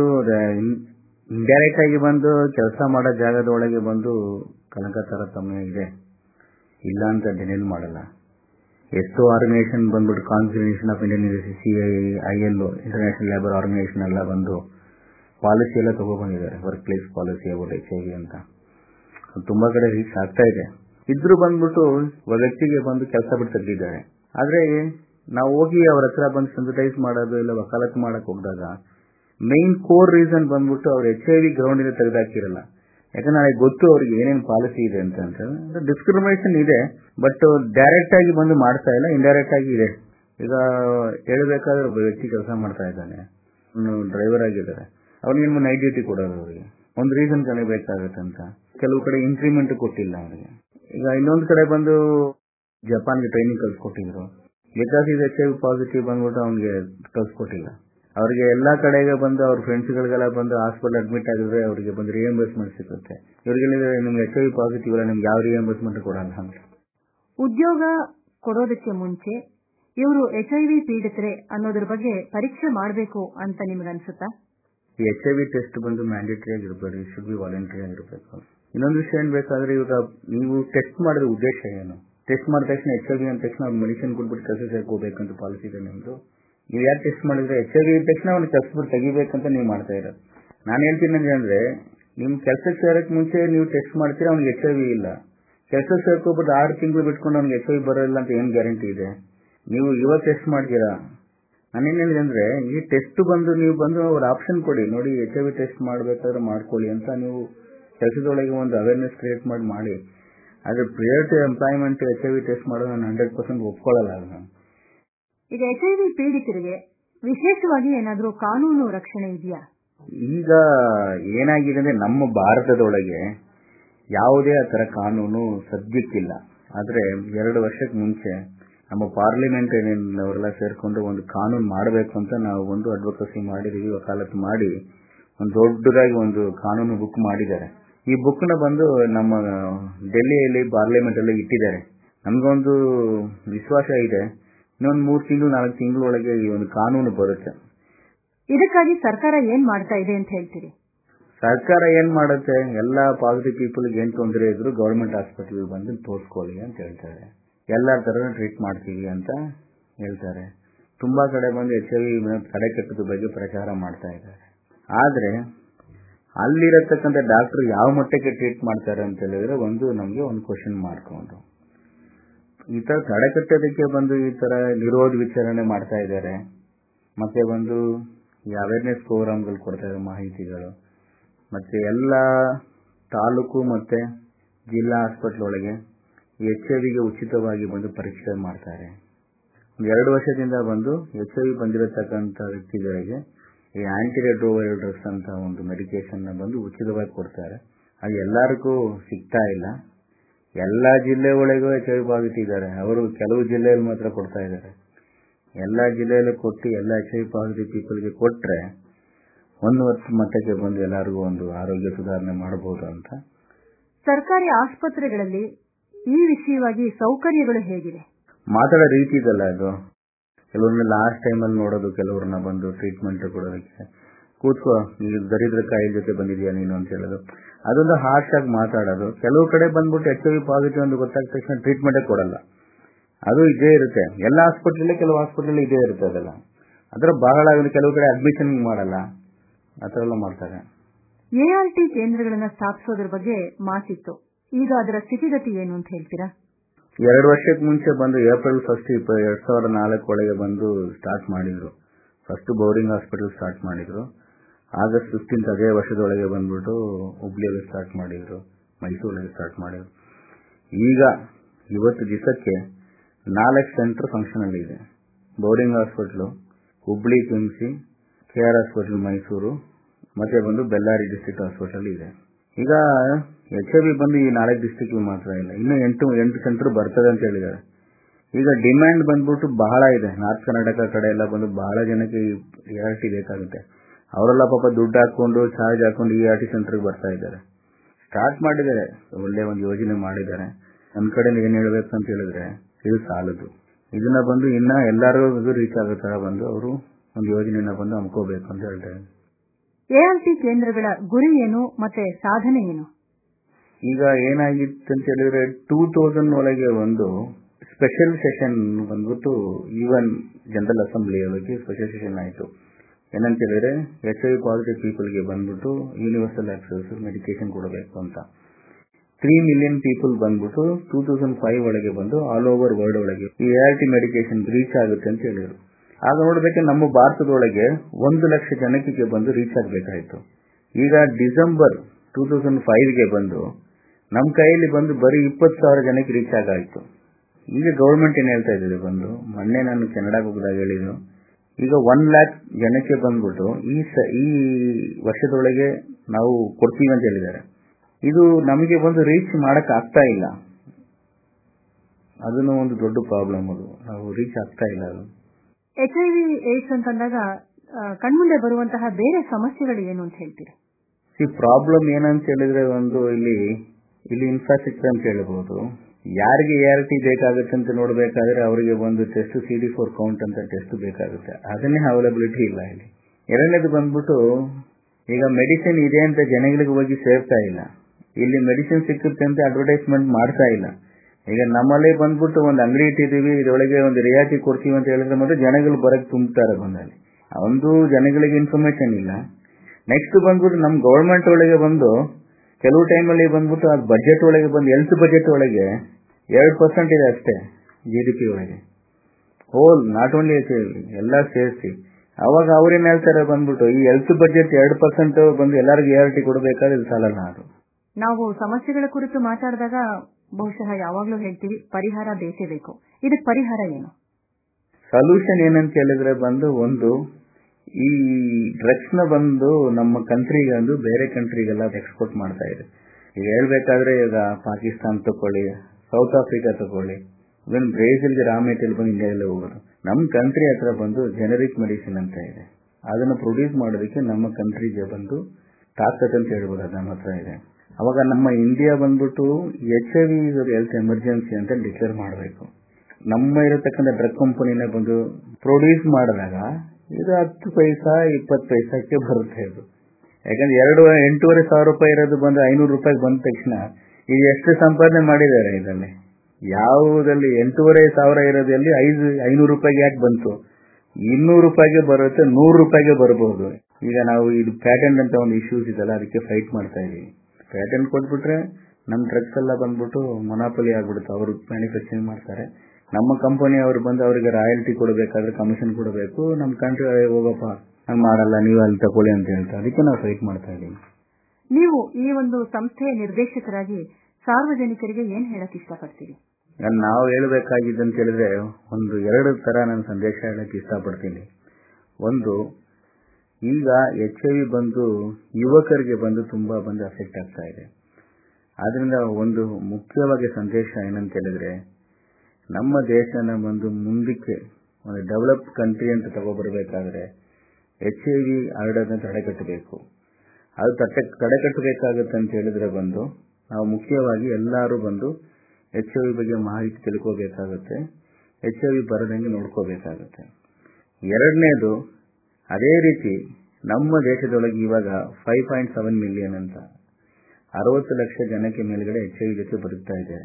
Speaker 2: ಇಂಡೈರೆಕ್ಟ್ ಆಗಿ ಬಂದು ಕೆಲಸ ಮಾಡೋ ಜಾಗದ ಒಳಗೆ ಬಂದು ಕನಕ ತಾರತಮ್ಯ ಇದೆ ಇಲ್ಲ ಅಂತ ಡಿನೈಲ್ ಮಾಡಲ್ಲ ಎಷ್ಟೋ ಆರ್ಗನೈಸೇಷನ್ ಬಂದ್ಬಿಟ್ಟು confederation of Indian C I I L international labour organisation ಎಲ್ಲ ಬಂದು ಪಾಲಿಸಿ ಎಲ್ಲ ತಗೊಬಂದಿದ್ದಾರೆ workplace policy about H I V ಅಂತ ಅದು ತುಂಬಾ ಕಡೆ ರೀಚ್ ಆಗ್ತಾ ಇದೆ ಇದ್ರು ಬಂದ್ಬಿಟ್ಟು ಒಬ್ಬ ವ್ಯಕ್ತಿಗೆ ಬಂದು ಕೆಲಸ ಬಿಟ್ಟು ತೆಗೆದಿದ್ದಾರೆ ಆದ್ರೆ ನಾವು ಹೋಗಿ ಅವ್ರ ಹತ್ರ ಬಂದು ಸೆನ್ಸಿಟೈಸ್ ಮಾಡೋದು ಇಲ್ಲ ವಕಾಲತ್ ಮಾಡಕ್ ಹೋಗಿದಾಗ ಮೈನ್ ಕೋರ್ ರೀಸನ್ ಬಂದ್ಬಿಟ್ಟು ಅವ್ರು ಎಚ್ ಐ ವಿ ಗ್ರೌಂಡ್ ಇಂದ ತೆಗೆದಾಕಿರಲ್ಲ ಯಾಕಂದ್ರೆ ನನಗೆ ಗೊತ್ತು ಅವ್ರಿಗೆ ಏನೇನು ಪಾಲಿಸಿ ಇದೆ ಅಂತ ಅಂತ ಡಿಸ್ಕ್ರಿಮಿನೇಷನ್ ಇದೆ ಬಟ್ ಡೈರೆಕ್ಟ್ ಆಗಿ ಬಂದು ಮಾಡ್ತಾ ಇಲ್ಲ ಇಂಡೈರೆಕ್ಟ್ ಆಗಿ ಇದೆ ಈಗ ಹೇಳ್ಬೇಕಾದ್ರೆ ಒಬ್ಬ ವ್ಯಕ್ತಿ ಕೆಲಸ ಮಾಡ್ತಾ ಇದ್ದಾನೆ ಡ್ರೈವರ್ ಆಗಿದ್ದಾರೆ ಅವ್ರಿಗೆ ನೈಟ್ ಡ್ಯೂಟಿ ಕೊಡೋದು ಅವರಿಗೆ ಒಂದು ರೀಸನ್ ಕಲಿಬೇಕಾಗತ್ತೆ ಅಂತ ಕೆಲವು ಕಡೆ ಇನ್ಕ್ರಿಮೆಂಟ್ ಕೊಟ್ಟಿಲ್ಲ ಅವರಿಗೆ ಈಗ ಇನ್ನೊಂದು ಕಡೆ ಬಂದು ಜಪಾನ್ಗೆ ಟ್ರೈನಿಂಗ್ ಕಲ್ಸ್ಕೊಟ್ಟಿದ್ರು ಬಿಕಾಸ್ ಇದು ಎಚ್ ಐ ವಿ ಪಾಸಿಟಿವ್ ಬಂದ್ಬಿಟ್ಟು ಅವ್ನಿಗೆ ಕಲ್ಸ್ಕೊಟ್ಟಿಲ್ಲ ಅವ್ರಿಗೆ ಎಲ್ಲಾ ಕಡೆಗೆ ಬಂದು ಅವ್ರ ಫ್ರೆಂಡ್ಸ್ ಗಳಿಗೆಲ್ಲ ಬಂದು ಹಾಸ್ಪಿಟಲ್ ಅಡ್ಮಿಟ್ ಆಗಿದ್ರೆ ಅವರಿಗೆ ಬಂದು ರಿಯಂಬರ್ಸ್ಮೆಂಟ್ ಸಿಗುತ್ತೆ ಇವರಿಗೆ ನಿಮ್ಗೆ ಎಚ್ ಐ ವಿ ಪಾಸಿಟಿವ್ ಇಲ್ಲ ನಿಮ್ಗೆ ಯಾವ ರಿಯಂಬರ್ಸ್ಮೆಂಟ್ ಕೊಡಲ್ಲ ಅಂತ
Speaker 1: ಉದ್ಯೋಗ ಕೊಡೋದಕ್ಕೆ ಮುಂಚೆ ಇವರು ಎಚ್ ಐ ವಿ ಪೀಡಿತರೆ ಅನ್ನೋದ್ರ ಬಗ್ಗೆ ಪರೀಕ್ಷೆ ಮಾಡಬೇಕು ಅಂತ ನಿಮ್ಗನ್ಸುತ್ತಾ
Speaker 2: ಈ ಎಚ್ ಐ ವಿ ಟೆಸ್ಟ್ ಬಂದು ಮ್ಯಾಂಡೇಟರಿ ಆಗಿರ್ಬೇಡಿ ಶುಡ್ ಬಿ ವಾಲಂಟರಿ ಆಗಿರ್ಬೇಕು ಇನ್ನೊಂದು ವಿಷಯ ಏನ್ ಬೇಕಾದ್ರೆ ಇವಾಗ ನೀವು ಟೆಸ್ಟ್ ಮಾಡಿದ ಉದ್ದೇಶ ಏನು ಟೆಸ್ಟ್ ಮಾಡಿದ ತಕ್ಷಣ ಎಚ್ ಐ ವಿ ಅಂದ ತಕ್ಷಣ ಮೆಡಿಸಿನ್ ಕೊಟ್ಬಿಟ್ಟು ಕೆಲಸ ಸೇರ್ಕೋಬೇಕಂತ ಪಾಲಿಸಿ ಇದೆ ನಿಮ್ದು ನೀವು ಯಾರು ಟೆಸ್ಟ್ ಮಾಡಿದ್ರೆ ಎಚ್ ಐ ವಿ ಇದ್ದ ತಕ್ಷಣ ಅವ್ನಿಗೆ ಕೆಲಸ ಬಿಟ್ಟು ತೆಗಿಬೇಕಂತ ನೀವು ಮಾಡ್ತಾ ಇರೋದು ನಾನು ಹೇಳ್ತೀನಿ ಅಂದ್ರೆ ನಿಮ್ ಕೆಲಸಕ್ಕೆ ಸೇರಕ್ ಮುಂಚೆ ನೀವು ಟೆಸ್ಟ್ ಮಾಡ್ತೀರಾ ಅವ್ನಿಗೆ ಎಚ್ ಐ ವಿ ಇಲ್ಲ ಕೆಲಸ ಸೇರ್ಕೊಬಿಟ್ಟು ಆರು ತಿಂಗಳು ಬಿಟ್ಕೊಂಡು ಅವ್ನಿಗೆ ಎಚ್ ಐ ವಿ ಬರೋಲ್ಲ ಅಂತ ಏನ್ ಗ್ಯಾರಂಟಿ ಇದೆ ನೀವು ಇವಾಗ ಟೆಸ್ಟ್ ಮಾಡ್ತೀರಾ ನಾನೇನಿದೆ ಅಂದ್ರೆ ಈ ಟೆಸ್ಟ್ ಬಂದು ನೀವು ಬಂದು ಅವ್ರ ಆಪ್ಷನ್ ಕೊಡಿ ನೋಡಿ ಎಚ್ ಐ ವಿ ಟೆಸ್ಟ್ ಮಾಡ್ಬೇಕಾದ್ರೆ ಮಾಡ್ಕೊಳ್ಳಿ ಅಂತ ನೀವು ಕೆಲಸದೊಳಗೆ ಒಂದು ಅವೇರ್ನೆಸ್ ಕ್ರಿಯೇಟ್ ಮಾಡಿ ಮಾಡಿ ಆದ್ರೆ prior to employment H I V test ಮಾಡೋದು ನಾನು ಹಂಡ್ರೆಡ್ ಪರ್ಸೆಂಟ್ ಒಪ್ಕೊಳ್ಳಲ್ಲ ಅದನ್ನ
Speaker 1: ಈಗ ಎಚ್ ಐ ವಿ ಪೀಡಿತರಿಗೆ ವಿಶೇಷವಾಗಿ ಏನಾದರೂ ಕಾನೂನು ರಕ್ಷಣೆ ಇದೆಯಾ
Speaker 2: ಈಗ ಏನಾಗಿದೆ ಅಂದ್ರೆ ನಮ್ಮ ಭಾರತದೊಳಗೆ ಯಾವುದೇ ಆ ತರ ಕಾನೂನು ಸದ್ಯಕ್ಕಿಲ್ಲ ಆದ್ರೆ ಎರಡು ವರ್ಷಕ್ಕೆ ಮುಂಚೆ ನಮ್ಮ ಪಾರ್ಲಿಮೆಂಟ್ ಅವರೆಲ್ಲ ಸೇರ್ಕೊಂಡು ಒಂದು ಕಾನೂನು ಮಾಡಬೇಕು ಅಂತ ನಾವು ಒಂದು ಅಡ್ವೊಕಸಿ ಮಾಡಿದೀವಿ ವಕಾಲತ್ ಮಾಡಿ ಒಂದು ದೊಡ್ಡದಾಗಿ ಒಂದು ಕಾನೂನು ಬುಕ್ ಮಾಡಿದ್ದಾರೆ ಈ ಬುಕ್ ನ ಬಂದು ನಮ್ಮ ಡೆಲ್ಲಿಯಲ್ಲಿ ಪಾರ್ಲಿಮೆಂಟ್ ಅಲ್ಲಿ ಇಟ್ಟಿದ್ದಾರೆ ನಮ್ಗೊಂದು ವಿಶ್ವಾಸ ಇದೆ ಇನ್ನೊಂದು ಮೂರು ತಿಂಗಳು ನಾಲ್ಕು ತಿಂಗಳೊಳಗೆ ಈ ಒಂದು ಕಾನೂನು ಬರುತ್ತೆ
Speaker 1: ಇದಕ್ಕಾಗಿ ಸರ್ಕಾರ ಏನ್ ಮಾಡ್ತಾ ಇದೆ ಅಂತ ಹೇಳ್ತೀರಿ
Speaker 2: ಸರ್ಕಾರ ಏನ್ ಮಾಡುತ್ತೆ ಎಲ್ಲಾ ಪಾಸಿಟಿವ್ ಪೀಪಲ್ಗೆ ಏನ್ ತೊಂದರೆ ಇದ್ರು ಗವರ್ಮೆಂಟ್ ಹಾಸ್ಪಿಟಲ್ ಬಂದು ತೋರಿಸ್ಕೊಳ್ಳಿ ಅಂತ ಹೇಳ್ತಾರೆ ಎಲ್ಲಾ ತರ ಟ್ರೀಟ್ ಮಾಡ್ತೀವಿ ಅಂತ ಹೇಳ್ತಾರೆ ತುಂಬಾ ಕಡೆ ಬಂದು ಎಚ್ ಐ ವಿ ತಡೆಗಟ್ಟದ ಬಗ್ಗೆ ಪ್ರಚಾರ ಮಾಡ್ತಾ ಇದ್ದಾರೆ ಆದ್ರೆ ಅಲ್ಲಿರತಕ್ಕಂಥ ಡಾಕ್ಟರ್ ಯಾವ ಮಟ್ಟಕ್ಕೆ ಟ್ರೀಟ್ ಮಾಡ್ತಾರೆ ಅಂತ ಹೇಳಿದ್ರೆ ಒಂದು ನಮ್ಗೆ ಒಂದು ಕ್ವಶನ್ ಮಾಡ್ಕೊಂಡು ಈ ತರ ತಡೆಗಟ್ಟೋದಕ್ಕೆ ಬಂದು ಈ ತರ ನಿರೋಧ ವಿಚಾರಣೆ ಮಾಡ್ತಾ ಇದ್ದಾರೆ ಮತ್ತೆ ಒಂದು ಈ ಅವೇರ್ನೆಸ್ ಪ್ರೋಗ್ರಾಮ್ಗಳು ಕೊಡ್ತಾ ಇದ್ದಾರೆ ಮಾಹಿತಿಗಳು ಮತ್ತೆ ಎಲ್ಲ ತಾಲೂಕು ಮತ್ತೆ ಜಿಲ್ಲಾ ಹಾಸ್ಪಿಟಲ್ ಒಳಗೆ ಎಚ್ ಐ ವಿಗೆ ಉಚಿತವಾಗಿ ಬಂದು ಪರೀಕ್ಷೆ ಮಾಡ್ತಾರೆ ಎರಡು ವರ್ಷದಿಂದ ಬಂದು ಎಚ್ ಐ ವಿ ಬಂದಿರತಕ್ಕಂಥ ವ್ಯಕ್ತಿಗಳಿಗೆ ಈ ಆಂಟಿ ರೆಟ್ರೋವೈರಲ್ ಡ್ರಗ್ಸ್ ಅಂತ ಒಂದು ಮೆಡಿಕೇಶನ್ ಬಂದು ಉಚಿತವಾಗಿ ಕೊಡ್ತಾರೆ ಅದು ಎಲ್ಲರಿಗೂ ಸಿಗ್ತಾ ಇಲ್ಲ ಎಲ್ಲಾ ಜಿಲ್ಲೆ ಒಳಗೂ ಎಚ್ ಐ ವಿ ಪಾಸಿಟಿವ್ ಇದ್ದಾರೆ ಅವರು ಕೆಲವು ಜಿಲ್ಲೆಯಲ್ಲಿ ಮಾತ್ರ ಕೊಡ್ತಾ ಇದ್ದಾರೆ ಎಲ್ಲಾ ಜಿಲ್ಲೆಯಲ್ಲೂ ಕೊಟ್ಟು ಎಲ್ಲ ಎಚ್ ಐ ವಿ ಪಾಸಿಟಿವ್ ಪೀಪಲ್ಗೆ ಕೊಟ್ರೆ ಒಂದು ವರ್ಷ ಮಟ್ಟಕ್ಕೆ ಬಂದು ಎಲ್ಲರಿಗೂ ಒಂದು ಆರೋಗ್ಯ ಸುಧಾರಣೆ ಮಾಡಬಹುದು ಅಂತ
Speaker 1: ಸರ್ಕಾರಿ ಆಸ್ಪತ್ರೆಗಳಲ್ಲಿ ಈ ವಿಷಯವಾಗಿ ಸೌಕರ್ಯಗಳು ಹೇಗಿವೆ
Speaker 2: ಮಾತಾಡೋ ರೀತಿ ಇದಲ್ಲ ಅದು ಕೆಲವ್ರನ್ನ ಲಾಸ್ಟ್ ಟೈಮಲ್ಲಿ ನೋಡೋದು ಕೆಲವ್ರನ್ನ ಬಂದು ಟ್ರೀಟ್ಮೆಂಟ್ ಕೊಡೋದಕ್ಕೆ ಕೂತ್ಕೋ ಈಗ ದರಿದ್ರ ಕಾಯಿಲೆ ಜೊತೆ ಬಂದಿದ್ಯಾ ನೀನು ಅಂತ ಹೇಳೋದು ಅದೊಂದು ಹಾರ್ಶ್ ಆಗಿ ಮಾತಾಡೋದು ಕೆಲವು ಕಡೆ ಬಂದ್ಬಿಟ್ಟು ಎಚ್ ಐ ವಿ ಪಾಸಿಟಿವ್ ಅಂತ ಗೊತ್ತಾದ ತಕ್ಷಣ ಟ್ರೀಟ್ಮೆಂಟೇ ಕೊಡಲ್ಲ ಅದು ಇದೇ ಇರುತ್ತೆ ಎಲ್ಲ ಹಾಸ್ಪಿಟಲ್ ಕೆಲವು ಹಾಸ್ಪಿಟಲ್ ಇದೇ ಇರುತ್ತೆ ಅದೆಲ್ಲ ಅದರ ಬಹಳ ಕೆಲವು ಕಡೆ ಅಡ್ಮಿಷನ್ ಮಾಡಲ್ಲ ಆ ಥರ ಎಲ್ಲ ಮಾಡ್ತಾರೆ
Speaker 1: ಎಆರ್ಟಿ ಕೇಂದ್ರಗಳನ್ನ ಸ್ಥಾಪಿಸೋದ್ರ ಬಗ್ಗೆ ಮಾತಿತ್ತು ಈಗ ಅದರ ಸ್ಥಿತಿಗತಿ ಏನು ಅಂತ ಹೇಳ್ತೀರಾ
Speaker 2: ಎರಡು ವರ್ಷಕ್ಕೆ ಮುಂಚೆ ಬಂದು ಏಪ್ರಿಲ್ ಫಸ್ಟ್ ಎರಡ್ ಸಾವಿರದ ನಾಲ್ಕು ಒಳಗೆ ಬಂದು ಸ್ಟಾರ್ಟ್ ಮಾಡಿದ್ರು ಫಸ್ಟ್ ಬೌರಿಂಗ್ ಹಾಸ್ಪಿಟಲ್ ಸ್ಟಾರ್ಟ್ ಮಾಡಿದ್ರು ಆಗಸ್ಟ್ ಫಿಫ್ಟೀನ್ತ್ ಅದೇ ವರ್ಷದೊಳಗೆ ಬಂದ್ಬಿಟ್ಟು ಹುಬ್ಳಿಯಲ್ಲಿ ಸ್ಟಾರ್ಟ್ ಮಾಡಿದ್ರು ಮೈಸೂರಲ್ಲಿ ಸ್ಟಾರ್ಟ್ ಮಾಡಿದ್ರು ಈಗ ಇವತ್ತು ದಿವಸಕ್ಕೆ ನಾಲ್ಕು ಸೆಂಟರ್ ಫಂಕ್ಷನ್ ಅಲ್ಲಿ ಇದೆ ಬೌರಿಂಗ್ ಹಾಸ್ಪಿಟಲ್ ಹುಬ್ಳಿ ಕಿಮ್ಸಿ ಕೆ ಆರ್ ಹಾಸ್ಪಿಟಲ್ ಮೈಸೂರು ಮತ್ತೆ ಬಂದು ಬೆಳ್ಳಾರಿ ಡಿಸ್ಟ್ರಿಕ್ಟ್ ಹಾಸ್ಪಿಟಲ್ ಇದೆ ಈಗ ಎಚ್ ಐ ವಿ ಬಂದು ಈ ನಾಲ್ಕು ಡಿಸ್ಟ್ರಿಕ್ಟ್ ಮಾತ್ರ ಇಲ್ಲ ಇನ್ನು ಎಂಟು ಎಂಟು ಸೆಂಟರ್ ಬರ್ತದೆ ಅಂತ ಹೇಳಿದ್ದಾರೆ ಈಗ ಡಿಮ್ಯಾಂಡ್ ಬಂದ್ಬಿಟ್ಟು ಬಹಳ ಇದೆ ನಾರ್ತ್ ಕರ್ನಾಟಕ ಕಡೆ ಎಲ್ಲ ಬಂದು ಬಹಳ ಜನಕ್ಕೆ ಈ ಆರ್ ಟಿ ಬೇಕಾಗುತ್ತೆ ಅವರೆಲ್ಲ ಪಾಪ ದುಡ್ಡು ಹಾಕೊಂಡು ಚಾರ್ಜ್ ಹಾಕೊಂಡು ಈ ಆರ್ ಟಿ ಸೆಂಟರ್ಗೆ ಬರ್ತಾ ಇದ್ದಾರೆ ಸ್ಟಾರ್ಟ್ ಮಾಡಿದ್ದಾರೆ ಒಳ್ಳೆ ಒಂದು ಯೋಜನೆ ಮಾಡಿದ್ದಾರೆ ನಮ್ಮ ಕಡೆ ಏನ್ ಹೇಳ್ಬೇಕು ಅಂತ ಹೇಳಿದ್ರೆ ಇದು ಸಾಲದು ಇದನ್ನ ಬಂದು ಇನ್ನ ಎಲ್ಲರಿಗೂ ರೀಚ್ ಆಗೋ ತರ ಬಂದು ಅವರು ಒಂದು ಯೋಜನೆಯನ್ನ ಬಂದು ಹಮ್ಕೋಬೇಕು ಅಂತ ಹೇಳ್ತಾರೆ
Speaker 1: ಎಆರ್ಟಿ ಕೇಂದ್ರಗಳ ಗುರಿ ಏನು ಮತ್ತೆ ಸಾಧನೆ ಏನು
Speaker 2: ಈಗ ಏನಾಗಿತ್ತು ಅಂತ ಹೇಳಿದ್ರೆ ಟೂ ತೌಸಂಡ್ ಒಳಗೆ ಒಂದು ಸ್ಪೆಷಲ್ ಸೆಷನ್ ಬಂದ್ಬಿಟ್ಟು ಈವನ್ ಜನರಲ್ ಅಸೆಂಬ್ಲಿ ಒಳಗೆ ಸ್ಪೆಷಲ್ ಸೆಷನ್ ಆಯಿತು ಏನಂತ ಹೇಳಿದ್ರೆ ಎಚ್ ಐ ಪಾಸಿಟಿವ್ ಪೀಪಲ್ಗೆ ಬಂದ್ಬಿಟ್ಟು ಯೂನಿವರ್ಸಲ್ ಆಕ್ಸೆಸ್ ಮೆಡಿಕೇಶನ್ ಕೊಡಬೇಕು ಅಂತ ತ್ರೀ ಮಿಲಿಯನ್ ಪೀಪಲ್ ಬಂದ್ಬಿಟ್ಟು ಟೂ ತೌಸಂಡ್ ಫೈವ್ ಒಳಗೆ ಬಂದು ಆಲ್ ಓವರ್ ವರ್ಲ್ಡ್ ಒಳಗೆ ಈ A R T medication reach ಆಗುತ್ತೆ ಅಂತ ಹೇಳಿದ್ರು ಆಗ ನೋಡ್ಬೇಕು ನಮ್ಮ ಭಾರತದೊಳಗೆ ಒಂದು ಲಕ್ಷ ಜನಕ್ಕೆ ಬಂದು ರೀಚ್ ಆಗಬೇಕಾಯ್ತು ಈಗ ಡಿಸೆಂಬರ್ ಟೂ ತೌಸಂಡ್ ಫೈವ್ಗೆ ಬಂದು ನಮ್ಮ ಕೈಯಲ್ಲಿ ಬಂದು ಬರೀ ಇಪ್ಪತ್ತು ಸಾವಿರ ಜನಕ್ಕೆ ರೀಚ್ ಆಗಾಯ್ತು ಈಗ ಗೌರ್ಮೆಂಟ್ ಏನ್ ಹೇಳ್ತಾ ಇದ್ದಾರೆ ಬಂದು ಮೊನ್ನೆ ನಾನು ಕೆನಡಾಗೆ ಹೋಗಿದಾಗ ಹೇಳಿದ್ರು ಈಗ ಒನ್ ಲ್ಯಾಕ್ ಜನಕ್ಕೆ ಬಂದ್ಬಿಟ್ಟು ಈ ಸ- ಈ ವರ್ಷದೊಳಗೆ ನಾವು ಕೊಡ್ತೀವಿ ಅಂತ ಹೇಳಿದ್ದಾರೆ ಇದು ನಮಗೆ ಬಂದು ರೀಚ್ ಮಾಡಕ್ ಆಗ್ತಾ ಇಲ್ಲ ಅದನ್ನು ಒಂದು ದೊಡ್ಡ ಪ್ರಾಬ್ಲಮ್ ಅದು ನಾವು ರೀಚ್ ಆಗ್ತಾ ಇಲ್ಲ ಅದು
Speaker 1: ಎಚ್ಐವಿ ಏಡ್ಸ್ ಅಂತಂದಾಗ ಆ, ಕಣ್ಮುಂದೆ ಬರುವಂತಹ ಬೇರೆ ಸಮಸ್ಯೆಗಳು ಏನು ಅಂತ ಹೇಳ್ತೀರಾ
Speaker 2: ಈ ಪ್ರಾಬ್ಲಮ್ ಏನಂತ ಹೇಳಿದ್ರೆ ಒಂದು ಇಲ್ಲಿ ಇಲ್ಲಿ ಇನ್ಫ್ರಾಸ್ಟ್ರಕ್ಚರ್ ಅಂತ ಹೇಳ್ಬೋದು ಯಾರಿಗೆ ಯಾರಿಟಿ ಬೇಕಾಗುತ್ತೆ ಅಂತ ನೋಡ್ಬೇಕಾದ್ರೆ ಅವರಿಗೆ ಒಂದು test C D four count ಅಂತ ಟೆಸ್ಟ್ ಬೇಕಾಗುತ್ತೆ ಅದನ್ನೇ ಅವೈಲಬಿಲಿಟಿ ಇಲ್ಲ ಇಲ್ಲಿ ಎರಡನೇದು ಬಂದ್ಬಿಟ್ಟು ಈಗ ಮೆಡಿಸಿನ್ ಇದೆ ಅಂತ ಜನಗಳಿಗೆ ಹೋಗಿ ಸೇರ್ತಾ ಇಲ್ಲ ಇಲ್ಲಿ ಮೆಡಿಸಿನ್ ಸಿಕ್ಕುತ್ತೆ ಅಂತ ಅಡ್ವರ್ಟೈಸ್ಮೆಂಟ್ ಮಾಡ್ತಾ ಇಲ್ಲ ಈಗ ನಮ್ಮಲ್ಲಿ ಬಂದ್ಬಿಟ್ಟು ಒಂದು ಅಂಗಡಿ ಇಟ್ಟಿದ್ದೀವಿ ಇದರೊಳಗೆ ಒಂದು ರಿಯಾಯಿತಿ ಕೊಡ್ತೀವಿ ಅಂತ ಹೇಳಿದ್ರೆ ಮತ್ತೆ ಜನಗಳು ಬರಕ್ ತುಂಬ್ತಾರೆ ಬಂದಲ್ಲಿ ಒಂದು ಜನಗಳಿಗೆ ಇನ್ಫಾರ್ಮೇಶನ್ ಇಲ್ಲ ನೆಕ್ಸ್ಟ್ ಬಂದ್ಬಿಟ್ಟು ನಮ್ಮ ಗೌರ್ಮೆಂಟ್ ಒಳಗೆ ಬಂದು ಕೆಲವು ಟೈಮಲ್ಲಿ ಬಂದ್ಬಿಟ್ಟು ಅದು ಬಜೆಟ್ ಒಳಗೆ ಬಂದು ಹೆಲ್ತ್ ಬಜೆಟ್ ಒಳಗೆ ಎರಡು ಪರ್ಸೆಂಟ್ ಇದೆ ಅಷ್ಟೇ ಜಿ ಡಿ ಪಿ ಒಳಗೆ ಹೋಲ್ ನಾಟ್ ಓನ್ಲಿ ಎಲ್ಲ ಸೇರಿಸಿ ಅವಾಗ ಅವ್ರೇನ್ ಹೇಳ್ತಾರೆ ಬಂದ್ಬಿಟ್ಟು ಈ ಹೆಲ್ತ್ ಬಜೆಟ್ ಎರಡು ಪರ್ಸೆಂಟ್ ಬಂದು ಎಲ್ಲರಿಗೂ ಏರಿಟಿ ಕೊಡಬೇಕಾದ್ರೆ ಇದು ಸಾಲಲ್ಲ ಅದು
Speaker 1: ನಾವು ಸಮಸ್ಯೆಗಳ ಕುರಿತು ಮಾತಾಡಿದಾಗ ಬಹುಶಃ ಯಾವಾಗ್ಲೂ ಹೇಳ್ತೀವಿ ಪರಿಹಾರ ಬೇಕೇ ಬೇಕು ಇದಕ್ಕೆ ಪರಿಹಾರ ಏನು
Speaker 2: ಸೊಲ್ಯೂಷನ್ ಏನಂತ ಹೇಳಿದ್ರೆ ಬಂದು ಒಂದು ಈ ಡ್ರಗ್ಸ್ ನ ಬಂದು ನಮ್ಮ ಕಂಟ್ರಿಗೆ ಒಂದು ಬೇರೆ ಕಂಟ್ರಿಗೆಲ್ಲ ಎಕ್ಸ್ಪೋರ್ಟ್ ಮಾಡ್ತಾ ಇದೆ ಈಗ ಹೇಳ್ಬೇಕಾದ್ರೆ ಈಗ ಪಾಕಿಸ್ತಾನ ತಕೊಳ್ಳಿ ಸೌತ್ ಆಫ್ರಿಕಾ ತಕೊಳ್ಳಿ ಇವನ್ ಬ್ರೆಜಿಲ್ಗೆ ರಾ ಮೆಟೀರಿಯಲ್ ಬಂದು ಇಂಡಿಯಾದಲ್ಲೇ ಹೋಗೋದು ನಮ್ಮ ಕಂಟ್ರಿ ಹತ್ರ ಬಂದು ಜನರಿಕ್ ಮೆಡಿಸಿನ್ ಅಂತ ಇದೆ ಅದನ್ನು ಪ್ರೊಡ್ಯೂಸ್ ಮಾಡೋದಕ್ಕೆ ನಮ್ಮ ಕಂಟ್ರಿಗೆ ಬಂದು ತಾಕತ್ ಅಂತ ಹೇಳ್ಬೋದು ಅದು ನಮ್ಮ ಹತ್ರ ಇದೆ ಅವಾಗ ನಮ್ಮ ಇಂಡಿಯಾ ಬಂದ್ಬಿಟ್ಟು H I V health emergency ಅಂತ ಡಿಕ್ಲೇರ್ ಮಾಡಬೇಕು ನಮ್ಮ ಇರತಕ್ಕಂಥ ಡ್ರಗ್ ಕಂಪನಿನೇ ಬಂದು ಪ್ರೊಡ್ಯೂಸ್ ಮಾಡಿದಾಗ ಇದು ಹತ್ತು ಪೈಸಾ ಇಪ್ಪತ್ತು ಪೈಸಾಕ್ಕೆ ಬರುತ್ತೆ ಇದು ಯಾಕಂದ್ರೆ ಎರಡು ಎಂಟೂವರೆ ಸಾವಿರ ರೂಪಾಯಿ ಇರೋದು ಬಂದು ಐನೂರು ರೂಪಾಯಿಗೆ ಬಂದ ತಕ್ಷಣ ಈಗ ಎಷ್ಟು ಸಂಪಾದನೆ ಮಾಡಿದ್ದಾರೆ ಇದರಲ್ಲಿ ಯಾವುದಲ್ಲಿ ಎಂಟೂವರೆ ಸಾವಿರ ಇರೋದಲ್ಲಿ ಐದು ಐನೂರು ರೂಪಾಯಿಗೆ ಯಾಕೆ ಬಂತು ಇನ್ನೂರು ರೂಪಾಯಿಗೆ ಬರುತ್ತೆ ನೂರು ರೂಪಾಯಿಗೆ ಬರಬಹುದು ಈಗ ನಾವು ಇದು ಪ್ಯಾಟೆಂಟ್ ಅಂತ ಒಂದು ಇಶ್ಯೂಸ್ ಇದೆಲ್ಲ ಅದಕ್ಕೆ ಫೈಟ್ ಮಾಡ್ತಾ ಇದೀವಿ ಪ್ಯಾಟೆಂಟ್ ಕೊಟ್ಬಿಟ್ರೆ ನಮ್ಮ ಡ್ರಗ್ಸ್ ಎಲ್ಲ ಬಂದ್ಬಿಟ್ಟು ಮೊನಾಪಲಿ ಆಗ್ಬಿಡುತ್ತೆ ಅವರು ಮ್ಯಾನುಫ್ಯಾಕ್ಚರಿಂಗ್ ಮಾಡ್ತಾರೆ ನಮ್ಮ ಕಂಪನಿ ಅವರು ಬಂದು ಅವರಿಗೆ ರಾಯಲ್ಟಿ ಕೊಡಬೇಕಾದ್ರೆ ಕಮಿಷನ್ ಕೊಡಬೇಕು ನಮ್ಮ ಕಂಟ್ರಿ ಹೋಗಪ್ಪ ಹಂಗ್ ಮಾಡಲ್ಲ ನೀವು ಅಲ್ಲಿ ತಗೊಳ್ಳಿ ಅಂತ ಹೇಳ್ತಾರೆ ಅದಕ್ಕೆ ನಾವು ಫೈಟ್ ಮಾಡ್ತಾ ಇದೀವಿ
Speaker 1: ನೀವು ಈ ಒಂದು ಸಂಸ್ಥೆಯ ನಿರ್ದೇಶಕರಾಗಿ ಸಾರ್ವಜನಿಕರಿಗೆ ಏನ್ ಹೇಳಕ್ ಇಷ್ಟಪಡ್ತೀರಿ
Speaker 2: ನಾನು ನಾವು ಹೇಳಬೇಕಾಗಿದ್ದು ಅಂತ ಹೇಳಿದ್ರೆ ಒಂದು ಎರಡು ತರ ನಾನು ಸಂದೇಶ ಹೇಳಕ್ ಇಷ್ಟಪಡ್ತೀನಿ ಒಂದು ಈಗ ಎಚ್ ಐ ವಿ ಬಂದು ಯುವಕರಿಗೆ ಬಂದು ತುಂಬಾ ಬಂದು ಅಫೆಕ್ಟ್ ಆಗ್ತಾ ಇದೆ ಆದ್ರಿಂದ ಒಂದು ಮುಖ್ಯವಾಗಿ ಸಂದೇಶ ಏನಂತ ಹೇಳಿದ್ರೆ ನಮ್ಮ ದೇಶನ ಒಂದು ಮುಂದಕ್ಕೆ ಒಂದು ಡೆವಲಪ್ ಕಂಟ್ರಿ ಅಂತ ತಗೊಬರ್ಬೇಕಾದ್ರೆ ಎಚ್ ಐ ವಿ ಹರಡೋದನ್ನ ತಡೆಗಟ್ಟಬೇಕು ಅದು ತಟ್ಟೆ ತಡೆಗಟ್ಟಬೇಕಾಗುತ್ತೆ ಅಂತ ಹೇಳಿದ್ರೆ ಬಂದು ನಾವು ಮುಖ್ಯವಾಗಿ ಎಲ್ಲರೂ ಬಂದು ಎಚ್ ಐ ವಿ ಬಗ್ಗೆ ಮಾಹಿತಿ ತಿಳ್ಕೋಬೇಕಾಗುತ್ತೆ ಎಚ್ ಐ ವಿ ಬರದಂಗೆ ನೋಡ್ಕೋಬೇಕಾಗುತ್ತೆ ಎರಡನೇದು ಅದೇ ರೀತಿ ನಮ್ಮ ದೇಶದೊಳಗೆ ಇವಾಗ ಫೈವ್ ಪಾಯಿಂಟ್ ಸೆವೆನ್ ಮಿಲಿಯನ್ ಅಂತ ಅರವತ್ತು ಲಕ್ಷ ಜನಕ್ಕೆ ಮೇಲ್ಗಡೆ ಎಚ್ ಐ ವಿ ಜೊತೆ ಬದುಕ್ತಾ ಇದ್ದಾರೆ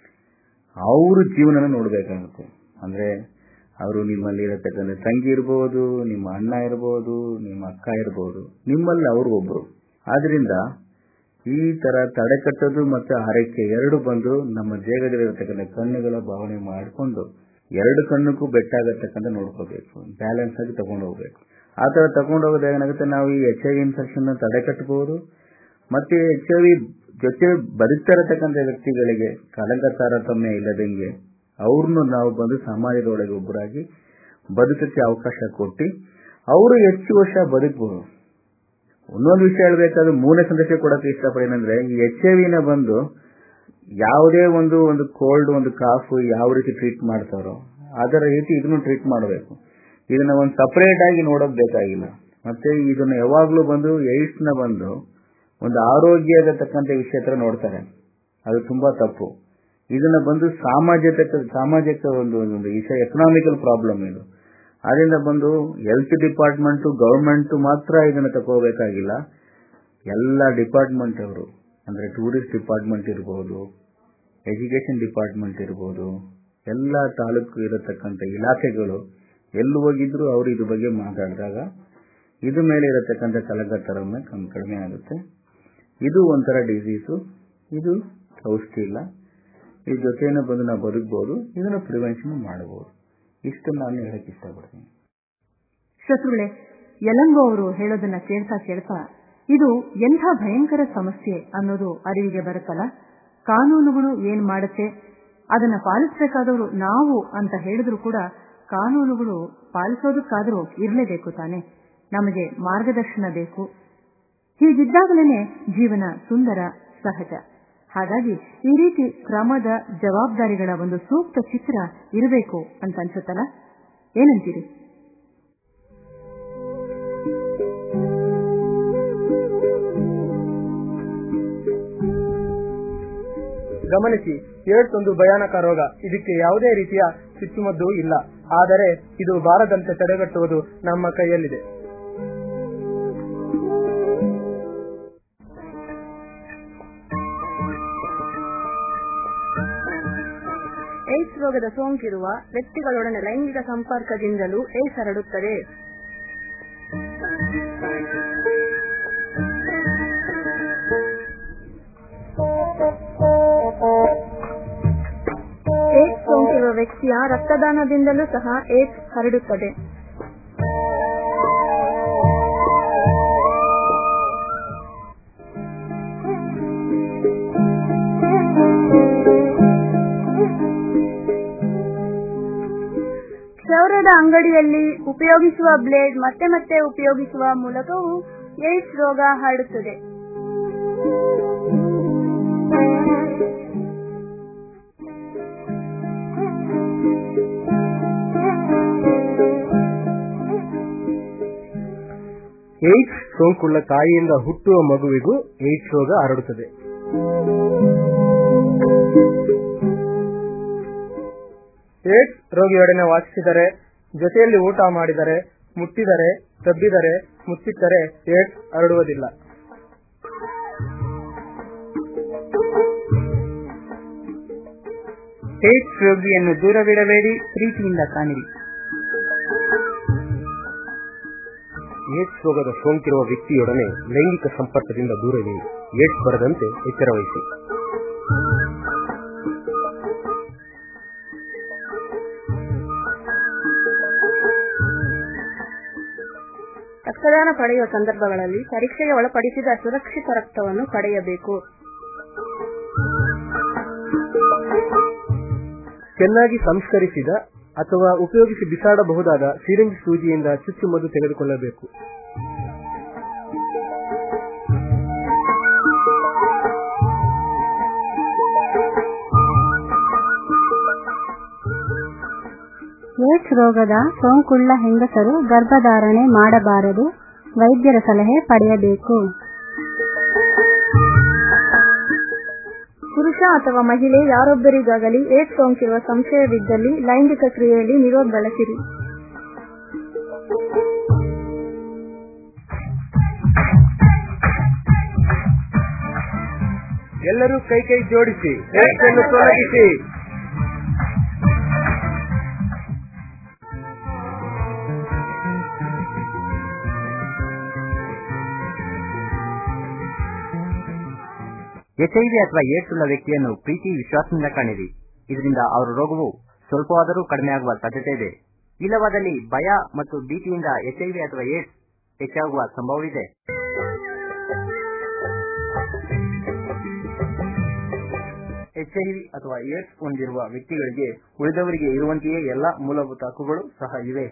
Speaker 2: ಅವ್ರ ಜೀವನನ ನೋಡ್ಬೇಕಾಗುತ್ತೆ ಅಂದ್ರೆ ಅವರು ನಿಮ್ಮಲ್ಲಿ ಇರತಕ್ಕಂಥ ತಂಗಿ ಇರ್ಬೋದು ನಿಮ್ಮ ಅಣ್ಣ ಇರ್ಬೋದು ನಿಮ್ಮ ಅಕ್ಕ ಇರ್ಬೋದು ನಿಮ್ಮಲ್ಲಿ ಅವರು ಒಬ್ರು ಆದ್ರಿಂದ ಈ ತರ ತಡೆಕಟ್ಟೋದು ಮತ್ತೆ ಆರೈಕೆ ಎರಡು ಬಂದು ನಮ್ಮ ದೇಹದಲ್ಲಿರತಕ್ಕಂಥ ಕಣ್ಣುಗಳ ಭಾವನೆ ಮಾಡಿಕೊಂಡು ಎರಡು ಕಣ್ಣಕ್ಕೂ ಬೆಟ್ಟಾಗತಕ್ಕಂಥ ನೋಡ್ಕೋಬೇಕು ಬ್ಯಾಲೆನ್ಸ್ ಆಗಿ ತಗೊಂಡು ಹೋಗ್ಬೇಕು ಆ ತರ ತಗೊಂಡು ಹೋಗೋದಾಗ ಏನಾಗುತ್ತೆ ನಾವು ಈ ಎಚ್ ಐ ವಿ ಇನ್ಫೆಕ್ಷನ್ ತಡೆಗಟ್ಟಬಹುದು ಮತ್ತೆ ಎಚ್ ಐ ವಿ ಜೊತೆ ಬದುಕ್ತಾ ಇರತಕ್ಕಂಥ ವ್ಯಕ್ತಿಗಳಿಗೆ ಕಲಂಕ ತಾರತಮ್ಯ ಇಲ್ಲದಂಗೆ ಅವ್ರನ್ನು ನಾವು ಬಂದು ಸಮಾಜದೊಳಗೆ ಒಬ್ಬರಾಗಿ ಬದುಕಕ್ಕೆ ಅವಕಾಶ ಕೊಟ್ಟು ಅವರು ಹೆಚ್ಚು ವರ್ಷ ಬದುಕಬಹುದು ಇನ್ನೊಂದು ವಿಷಯ ಹೇಳ್ಬೇಕಾದ್ರೆ ಮೂರನೇ ಸಂದೇಶ ಕೊಡಕ್ಕೆ ಇಷ್ಟಪಡೇನಂದ್ರೆ ಈ ಎಚ್ ಐ ವಿನ ಬಂದು ಯಾವುದೇ ಒಂದು ಒಂದು ಕೋಲ್ಡ್ ಒಂದು ಕಾಫ್ ಯಾವ ರೀತಿ ಟ್ರೀಟ್ ಮಾಡ್ತಾರೋ ಅದರ ರೀತಿ ಇದನ್ನು ಟ್ರೀಟ್ ಮಾಡಬೇಕು ಇದನ್ನ ಒಂದು ಸಪರೇಟ್ ಆಗಿ ನೋಡೋದ್ ಬೇಕಾಗಿಲ್ಲ ಮತ್ತೆ ಇದನ್ನ ಯಾವಾಗ್ಲೂ ಬಂದು ಏಡ್ಸ್ ನ ಬಂದು ಒಂದು ಆರೋಗ್ಯದ ತಕ್ಕಂತ ವಿಷಯ ತರ ನೋಡ್ತಾರೆ ಅದು ತುಂಬಾ ತಪ್ಪು ಇದನ್ನ ಬಂದು ಸಾಮಾಜಿಕ ಸಾಮಾಜಿಕ ಒಂದು ಒಂದು ವಿಷಯ ಎಕನಾಮಿಕಲ್ ಪ್ರಾಬ್ಲಮ್ ಇದು ಅದರಿಂದ ಬಂದು ಹೆಲ್ತ್ ಡಿಪಾರ್ಟ್ಮೆಂಟ್ ಗವರ್ಮೆಂಟ್ ಮಾತ್ರ ಇದನ್ನ ತಗೋಬೇಕಾಗಿಲ್ಲ ಎಲ್ಲ ಡಿಪಾರ್ಟ್ಮೆಂಟ್ ಅವರು ಅಂದ್ರೆ ಟೂರಿಸ್ಟ್ ಡಿಪಾರ್ಟ್ಮೆಂಟ್ ಇರ್ಬೋದು ಎಜುಕೇಶನ್ ಡಿಪಾರ್ಟ್ಮೆಂಟ್ ಇರ್ಬೋದು ಎಲ್ಲ ತಾಲೂಕು ಇರತಕ್ಕಂಥ ಇಲಾಖೆಗಳು ಎಲ್ಲಿ ಹೋಗಿದ್ರು ಅವರು ಇದ್ರ ಬಗ್ಗೆ ಮಾತಾಡಿದಾಗ ಇದ್ರ ಮೇಲೆ ಇರತಕ್ಕಂಥ ಕಲಗತ್ತರೊಮ್ಮೆ ಕಡಿಮೆ ಆಗುತ್ತೆ ಇದು ಒಂಥರ ಡಿಸೀಸು ಇದು ಔಷಧಿ ಇಲ್ಲ ಈ ಜೊತೆನೇ ಬಂದು ನಾವು ಬದುಕಬಹುದು ಇದನ್ನ ಪ್ರಿವೆನ್ಷನ್ ಮಾಡಬಹುದು ಇಷ್ಟು ನಾನು ಹೇಳಕ್ ಇಷ್ಟಪಡ್ತೀನಿ
Speaker 1: ಶತ್ರುಗಳೇ ಯಲಂಗೋ ಅವರು ಹೇಳೋದನ್ನ ಕೇಳ್ತಾ ಕೇಳ್ತಾ ಇದು ಎಂಥ ಭಯಂಕರ ಸಮಸ್ಯೆ ಅನ್ನೋದು ಅರಿವಿಗೆ ಬರುತ್ತಲ್ಲ ಕಾನೂನುಗಳು ಏನ್ ಮಾಡುತ್ತೆ ಅದನ್ನ ಪಾಲಿಸಬೇಕಾದವರು ನಾವು ಅಂತ ಹೇಳಿದ್ರು ಕೂಡ ಕಾನೂನುಗಳು ಪಾಲಿಸೋದಕ್ಕಾದರೂ ಇರಲೇಬೇಕು ತಾನೆ ನಮಗೆ ಮಾರ್ಗದರ್ಶನ ಬೇಕು ಹೀಗಿದ್ದಾಗಲೇ ಜೀವನ ಸುಂದರ ಸಹಜ ಹಾಗಾಗಿ ಈ ರೀತಿ ಕ್ರಮದ ಜವಾಬ್ದಾರಿಗಳ ಒಂದು ಸೂಕ್ತ ಚಿತ್ರ ಇರಬೇಕು ಅಂತ ಅನ್ಸುತ್ತಲ್ಲ ಏನಂತೀರಿ
Speaker 3: ಗಮನಿಸಿ ಏಡ್ಸ್ ಒಂದು ಭಯಾನಕ ರೋಗ ಇದಕ್ಕೆ ಯಾವುದೇ ರೀತಿಯ ಚುಚ್ಚುಮದ್ದು ಇಲ್ಲ ಆದರೆ ಇದು ಬಾರದಂತೆ ತಡೆಗಟ್ಟುವುದು ನಮ್ಮ ಕೈಯಲ್ಲಿದೆ
Speaker 4: ಏಡ್ಸ್ ರೋಗದ ಸೋಂಕಿರುವ ವ್ಯಕ್ತಿಗಳೊಡನೆ ಲೈಂಗಿಕ ಸಂಪರ್ಕದಿಂದಲೂ ಏಡ್ಸ್ ಹರಡುತ್ತದೆ ಏಡ್ಸ್ ಸೋಂಕಿರುವ ವ್ಯಕ್ತಿಯ ರಕ್ತದಾನದಿಂದಲೂ ಸಹ ಏಡ್ಸ್ ಹರಡುತ್ತದೆ ಕ್ಷೌರದ ಅಂಗಡಿಯಲ್ಲಿ ಉಪಯೋಗಿಸುವ ಬ್ಲೇಡ್ ಮತ್ತೆ ಮತ್ತೆ ಉಪಯೋಗಿಸುವ ಮೂಲಕವೂ ಏಡ್ಸ್ ರೋಗ ಹರಡುತ್ತದೆ
Speaker 3: ಏಡ್ಸ್ ಸೋಂಕುಳ್ಳ ತಾಯಿಯಿಂದ ಹುಟ್ಟುವ ಮಗುವಿಗೂ ಏಡ್ಸ್ ರೋಗ ಹರಡುತ್ತದೆ ಏಡ್ಸ್ ರೋಗಿಯೊಡನೆ ವಾಸಿಸಿದರೆ ಜೊತೆಯಲ್ಲಿ ಊಟ ಮಾಡಿದರೆ ಮುಟ್ಟಿದರೆ ತಬ್ಬಿದರೆ ಮುಚ್ಚಿಟ್ಟರೆ ಏಡ್ಸ್ ಹರಡುವುದಿಲ್ಲ
Speaker 5: ಏಡ್ಸ್ ರೋಗಿಯನ್ನು ದೂರವಿಡಬೇಡಿ ಪ್ರೀತಿಯಿಂದ ಕಾಣಿರಿ
Speaker 3: ಏಡ್ಸ್ ರೋಗದ ಸೋಂಕಿರುವ ವ್ಯಕ್ತಿಯೊಡನೆ ಲೈಂಗಿಕ ಸಂಪರ್ಕದಿಂದ ದೂರವೇ ಏಡ್ಸ್ ಬರದಂತೆ ಎಚ್ಚರ ವಹಿಸಿ
Speaker 4: ರಕ್ತದಾನ ಪಡೆಯುವ ಸಂದರ್ಭಗಳಲ್ಲಿ ಪರೀಕ್ಷೆಗೆ ಒಳಪಡಿಸಿದ ಸುರಕ್ಷಿತ ರಕ್ತವನ್ನು ಪಡೆಯಬೇಕು
Speaker 3: ಚೆನ್ನಾಗಿ ಸಂಸ್ಕರಿಸಿದ ಅಥವಾ ಉಪಯೋಗಿಸಿ ಬಿಸಾಡಬಹುದಾದ ಸಿರಿಂಜ್ ಸೂಜಿಯಿಂದ ಚುಚ್ಚುಮದ್ದು ತೆಗೆದುಕೊಳ್ಳಬೇಕು
Speaker 6: ಏಡ್ಸ್ ರೋಗದ ಸೋಂಕುಳ್ಳ ಹೆಂಗಸರು ಗರ್ಭಧಾರಣೆ ಮಾಡಬಾರದು ವೈದ್ಯರ ಸಲಹೆ ಪಡೆಯಬೇಕು
Speaker 4: ಪುರುಷ ಅಥವಾ ಮಹಿಳೆ ಯಾರೊಬ್ಬರಿಗಾಗಲಿ ಏಡ್ಸ್ ಸೋಂಕಿರುವ ಸಂಶಯವಿದ್ದಲ್ಲಿ ಲೈಂಗಿಕ ಕ್ರಿಯೆಯಲ್ಲಿ ನಿರೋಧ ಬಳಸಿರಿ
Speaker 3: ಎಲ್ಲರೂ ಕೈ ಕೈ ಜೋಡಿಸಿ ಏಡ್ಸ್ ಅನ್ನು ತೊಲಗಿಸಿ
Speaker 5: ಎಚ್ಐವಿ ಅಥವಾ ಏಡ್ಸ್ ಉಳ್ಳ ವ್ಯಕ್ತಿಯನ್ನು ಪ್ರೀತಿ ವಿಶ್ವಾಸದಿಂದ ಕಾಣಿರಿ ಇದರಿಂದ ಅವರ ರೋಗವು ಸ್ವಲ್ಪವಾದರೂ ಕಡಿಮೆ ಆಗುವ ಸಾಧ್ಯತೆ ಇದೆ ಇಲ್ಲವಾದಲ್ಲಿ ಭಯ ಮತ್ತು ಭೀತಿಯಿಂದ ಎಚ್ಐವಿ ಅಥವಾ ಏಡ್ಸ್ ಹೆಚ್ಚಾಗುವ ಸಂಭವವಿದೆ ಎಚ್ಐವಿ ಅಥವಾ ಏಡ್ಸ್ ಹೊಂದಿರುವ ವ್ಯಕ್ತಿಗಳಿಗೆ ಉಳಿದವರಿಗೆ ಇರುವಂತೆಯೇ ಎಲ್ಲ ಮೂಲಭೂತ ಹಕ್ಕುಗಳು ಸಹ ಇವೆ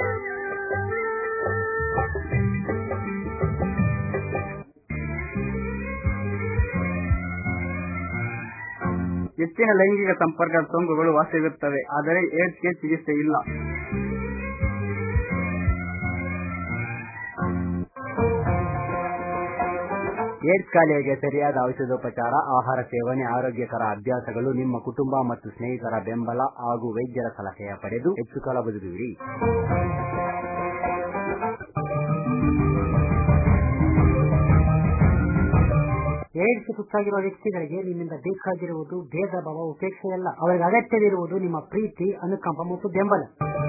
Speaker 5: ಹೆಚ್ಚಿನ ಲೈಂಗಿಕ ಸಂಪರ್ಕ ಸೋಂಕುಗಳು ವಾಸಿಯಾಗುತ್ತವೆ ಆದರೆ ಏಡ್ಸ್ಗೆ ಚಿಕಿತ್ಸೆ ಇಲ್ಲ ಏಡ್ಸ್ ಕಾಯಿಲೆಗೆ ಸರಿಯಾದ ಔಷಧೋಪಚಾರ ಆಹಾರ ಸೇವನೆ ಆರೋಗ್ಯಕರ ಅಭ್ಯಾಸಗಳು ನಿಮ್ಮ ಕುಟುಂಬ ಮತ್ತು ಸ್ನೇಹಿತರ ಬೆಂಬಲ ಹಾಗೂ ವೈದ್ಯರ ಸಲಹೆಯ ಪಡೆದು ಹೆಚ್ಚು ಕಾಲ ಬದುಕುವಿರಿ ಏಡ್ಸ್
Speaker 7: ಏಡ್ಸ್ಗೆ ತುತ್ತಾಗಿರುವ ವ್ಯಕ್ತಿಗಳಿಗೆ ನಿಮ್ಮಿಂದ ಬೇಕಾಗಿರುವುದು ಭೇದ ಭಾವ ಉಪೇಕ್ಷೆಯಲ್ಲ ಅವರಿಗೆ ಅಗತ್ಯವಿರುವುದು ನಿಮ್ಮ ಪ್ರೀತಿ ಅನುಕಂಪ ಮತ್ತು ಬೆಂಬಲ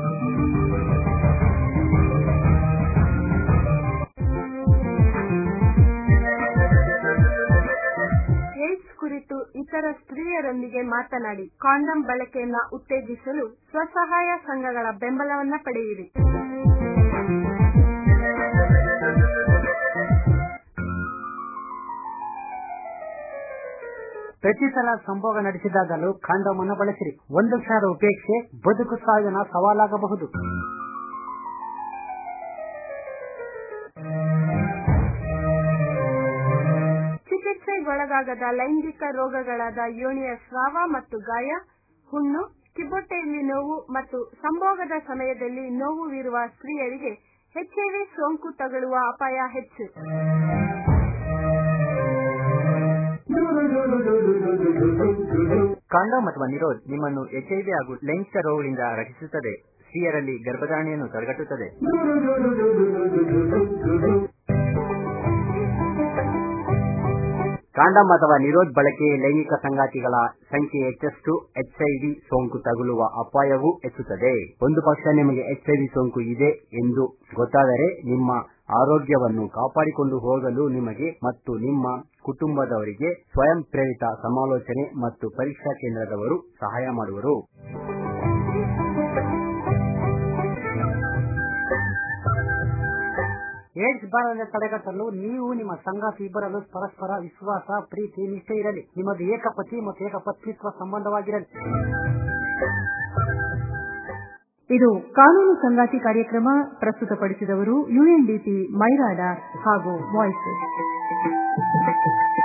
Speaker 4: ಏಡ್ಸ್ ಕುರಿತು ಇತರ ಸ್ತ್ರೀಯರೊಂದಿಗೆ ಮಾತನಾಡಿ ಕಾಂಡಮ್ ಬಳಕೆಯನ್ನ ಉತ್ತೇಜಿಸಲು ಸ್ವಸಹಾಯ ಸಂಘಗಳ ಬೆಂಬಲವನ್ನ ಪಡೆಯಿರಿ
Speaker 7: ಪ್ರತಿ ಸಲ ಸಂಭೋಗ ನಡೆಸಿದಾಗಲೂ ಕಾಂಡೋಮ್ ಅನ್ನು ಬಳಸಿರಿ ಒಂದು ಕ್ಷಣದ ಉಪೇಕ್ಷೆ ಬದುಕು ಸಾವಿನ ಸವಾಲಾಗಬಹುದು
Speaker 4: ಚಿಕಿತ್ಸೆಗೊಳಗಾಗದ ಲೈಂಗಿಕ ರೋಗಗಳಾದ ಯೋನಿಯ ಸ್ರಾವ ಮತ್ತು ಗಾಯ ಹುಣ್ಣು ಕಿಬ್ಬೊಟ್ಟೆಯಲ್ಲಿ ನೋವು ಮತ್ತು ಸಂಭೋಗದ ಸಮಯದಲ್ಲಿ ನೋವುವಿರುವ ಸ್ತ್ರೀಯರಿಗೆ ಎಚ್ಐವಿ ಸೋಂಕು ತಗುಲುವ ಅಪಾಯ ಹೆಚ್ಚು
Speaker 5: ಕಾಂಡೋಮ್ ಅಥವಾ ನಿರೋಧ್ ನಿಮ್ಮನ್ನು ಎಚ್ಐವಿ ಹಾಗೂ ಲೈಂಗಿಕ ರೋಗಗಳಿಂದ ರಕ್ಷಿಸುತ್ತದೆ ಸ್ತ್ರೀಯರಲ್ಲಿ ಗರ್ಭಧಾರಣೆಯನ್ನು ತಡೆಗಟ್ಟುತ್ತದೆ ಕಾಂಡಮ್ ಅಥವಾ ನಿರೋಧ್ ಬಳಕೆ ಲೈಂಗಿಕ ಸಂಗಾತಿಗಳ ಸಂಖ್ಯೆ ಹೆಚ್ಚಷ್ಟು ಎಚ್ಐವಿ ಸೋಂಕು ತಗುಲುವ ಅಪಾಯವೂ ಹೆಚ್ಚುತ್ತದೆ ಒಂದು ಪಕ್ಷ ನಿಮಗೆ ಎಚ್ಐವಿ ಸೋಂಕು ಇದೆ ಎಂದು ಗೊತ್ತಾದರೆ ನಿಮ್ಮ ಆರೋಗ್ಯವನ್ನು ಕಾಪಾಡಿಕೊಂಡು ಹೋಗಲು ನಿಮಗೆ ಮತ್ತು ನಿಮ್ಮ ಕುಟುಂಬದವರಿಗೆ ಸ್ವಯಂ ಪ್ರೇರಿತ ಸಮಾಲೋಚನೆ ಮತ್ತು ಪರೀಕ್ಷಾ ಕೇಂದ್ರದವರು ಸಹಾಯ ಮಾಡುವರು
Speaker 7: ಏಡ್ಸ್ ಬಾರದೆ ತಡೆಗಟ್ಟಲು ನೀವು ನಿಮ್ಮ ಸಂಗಾತಿ ಇಬ್ಬರಲ್ಲೂ ಪರಸ್ಪರ ವಿಶ್ವಾಸ ಪ್ರೀತಿ ನಿಷ್ಠೆ ಇರಲಿ ನಿಮ್ಮದು ಏಕಪತಿ ಮತ್ತು ಏಕಪತ್ನಿತ್ವ ಸಂಬಂಧವಾಗಿರಲಿ
Speaker 1: ಇದು ಕಾನೂನು ಸಂಗಾತಿ ಕಾರ್ಯಕ್ರಮ ಪ್ರಸ್ತುತಪಡಿಸಿದವರು ಯುಎನ್ಡಿಪಿ ಮೈರಾಡ ಹಾಗೂ ವಾಯ್ಸಸ್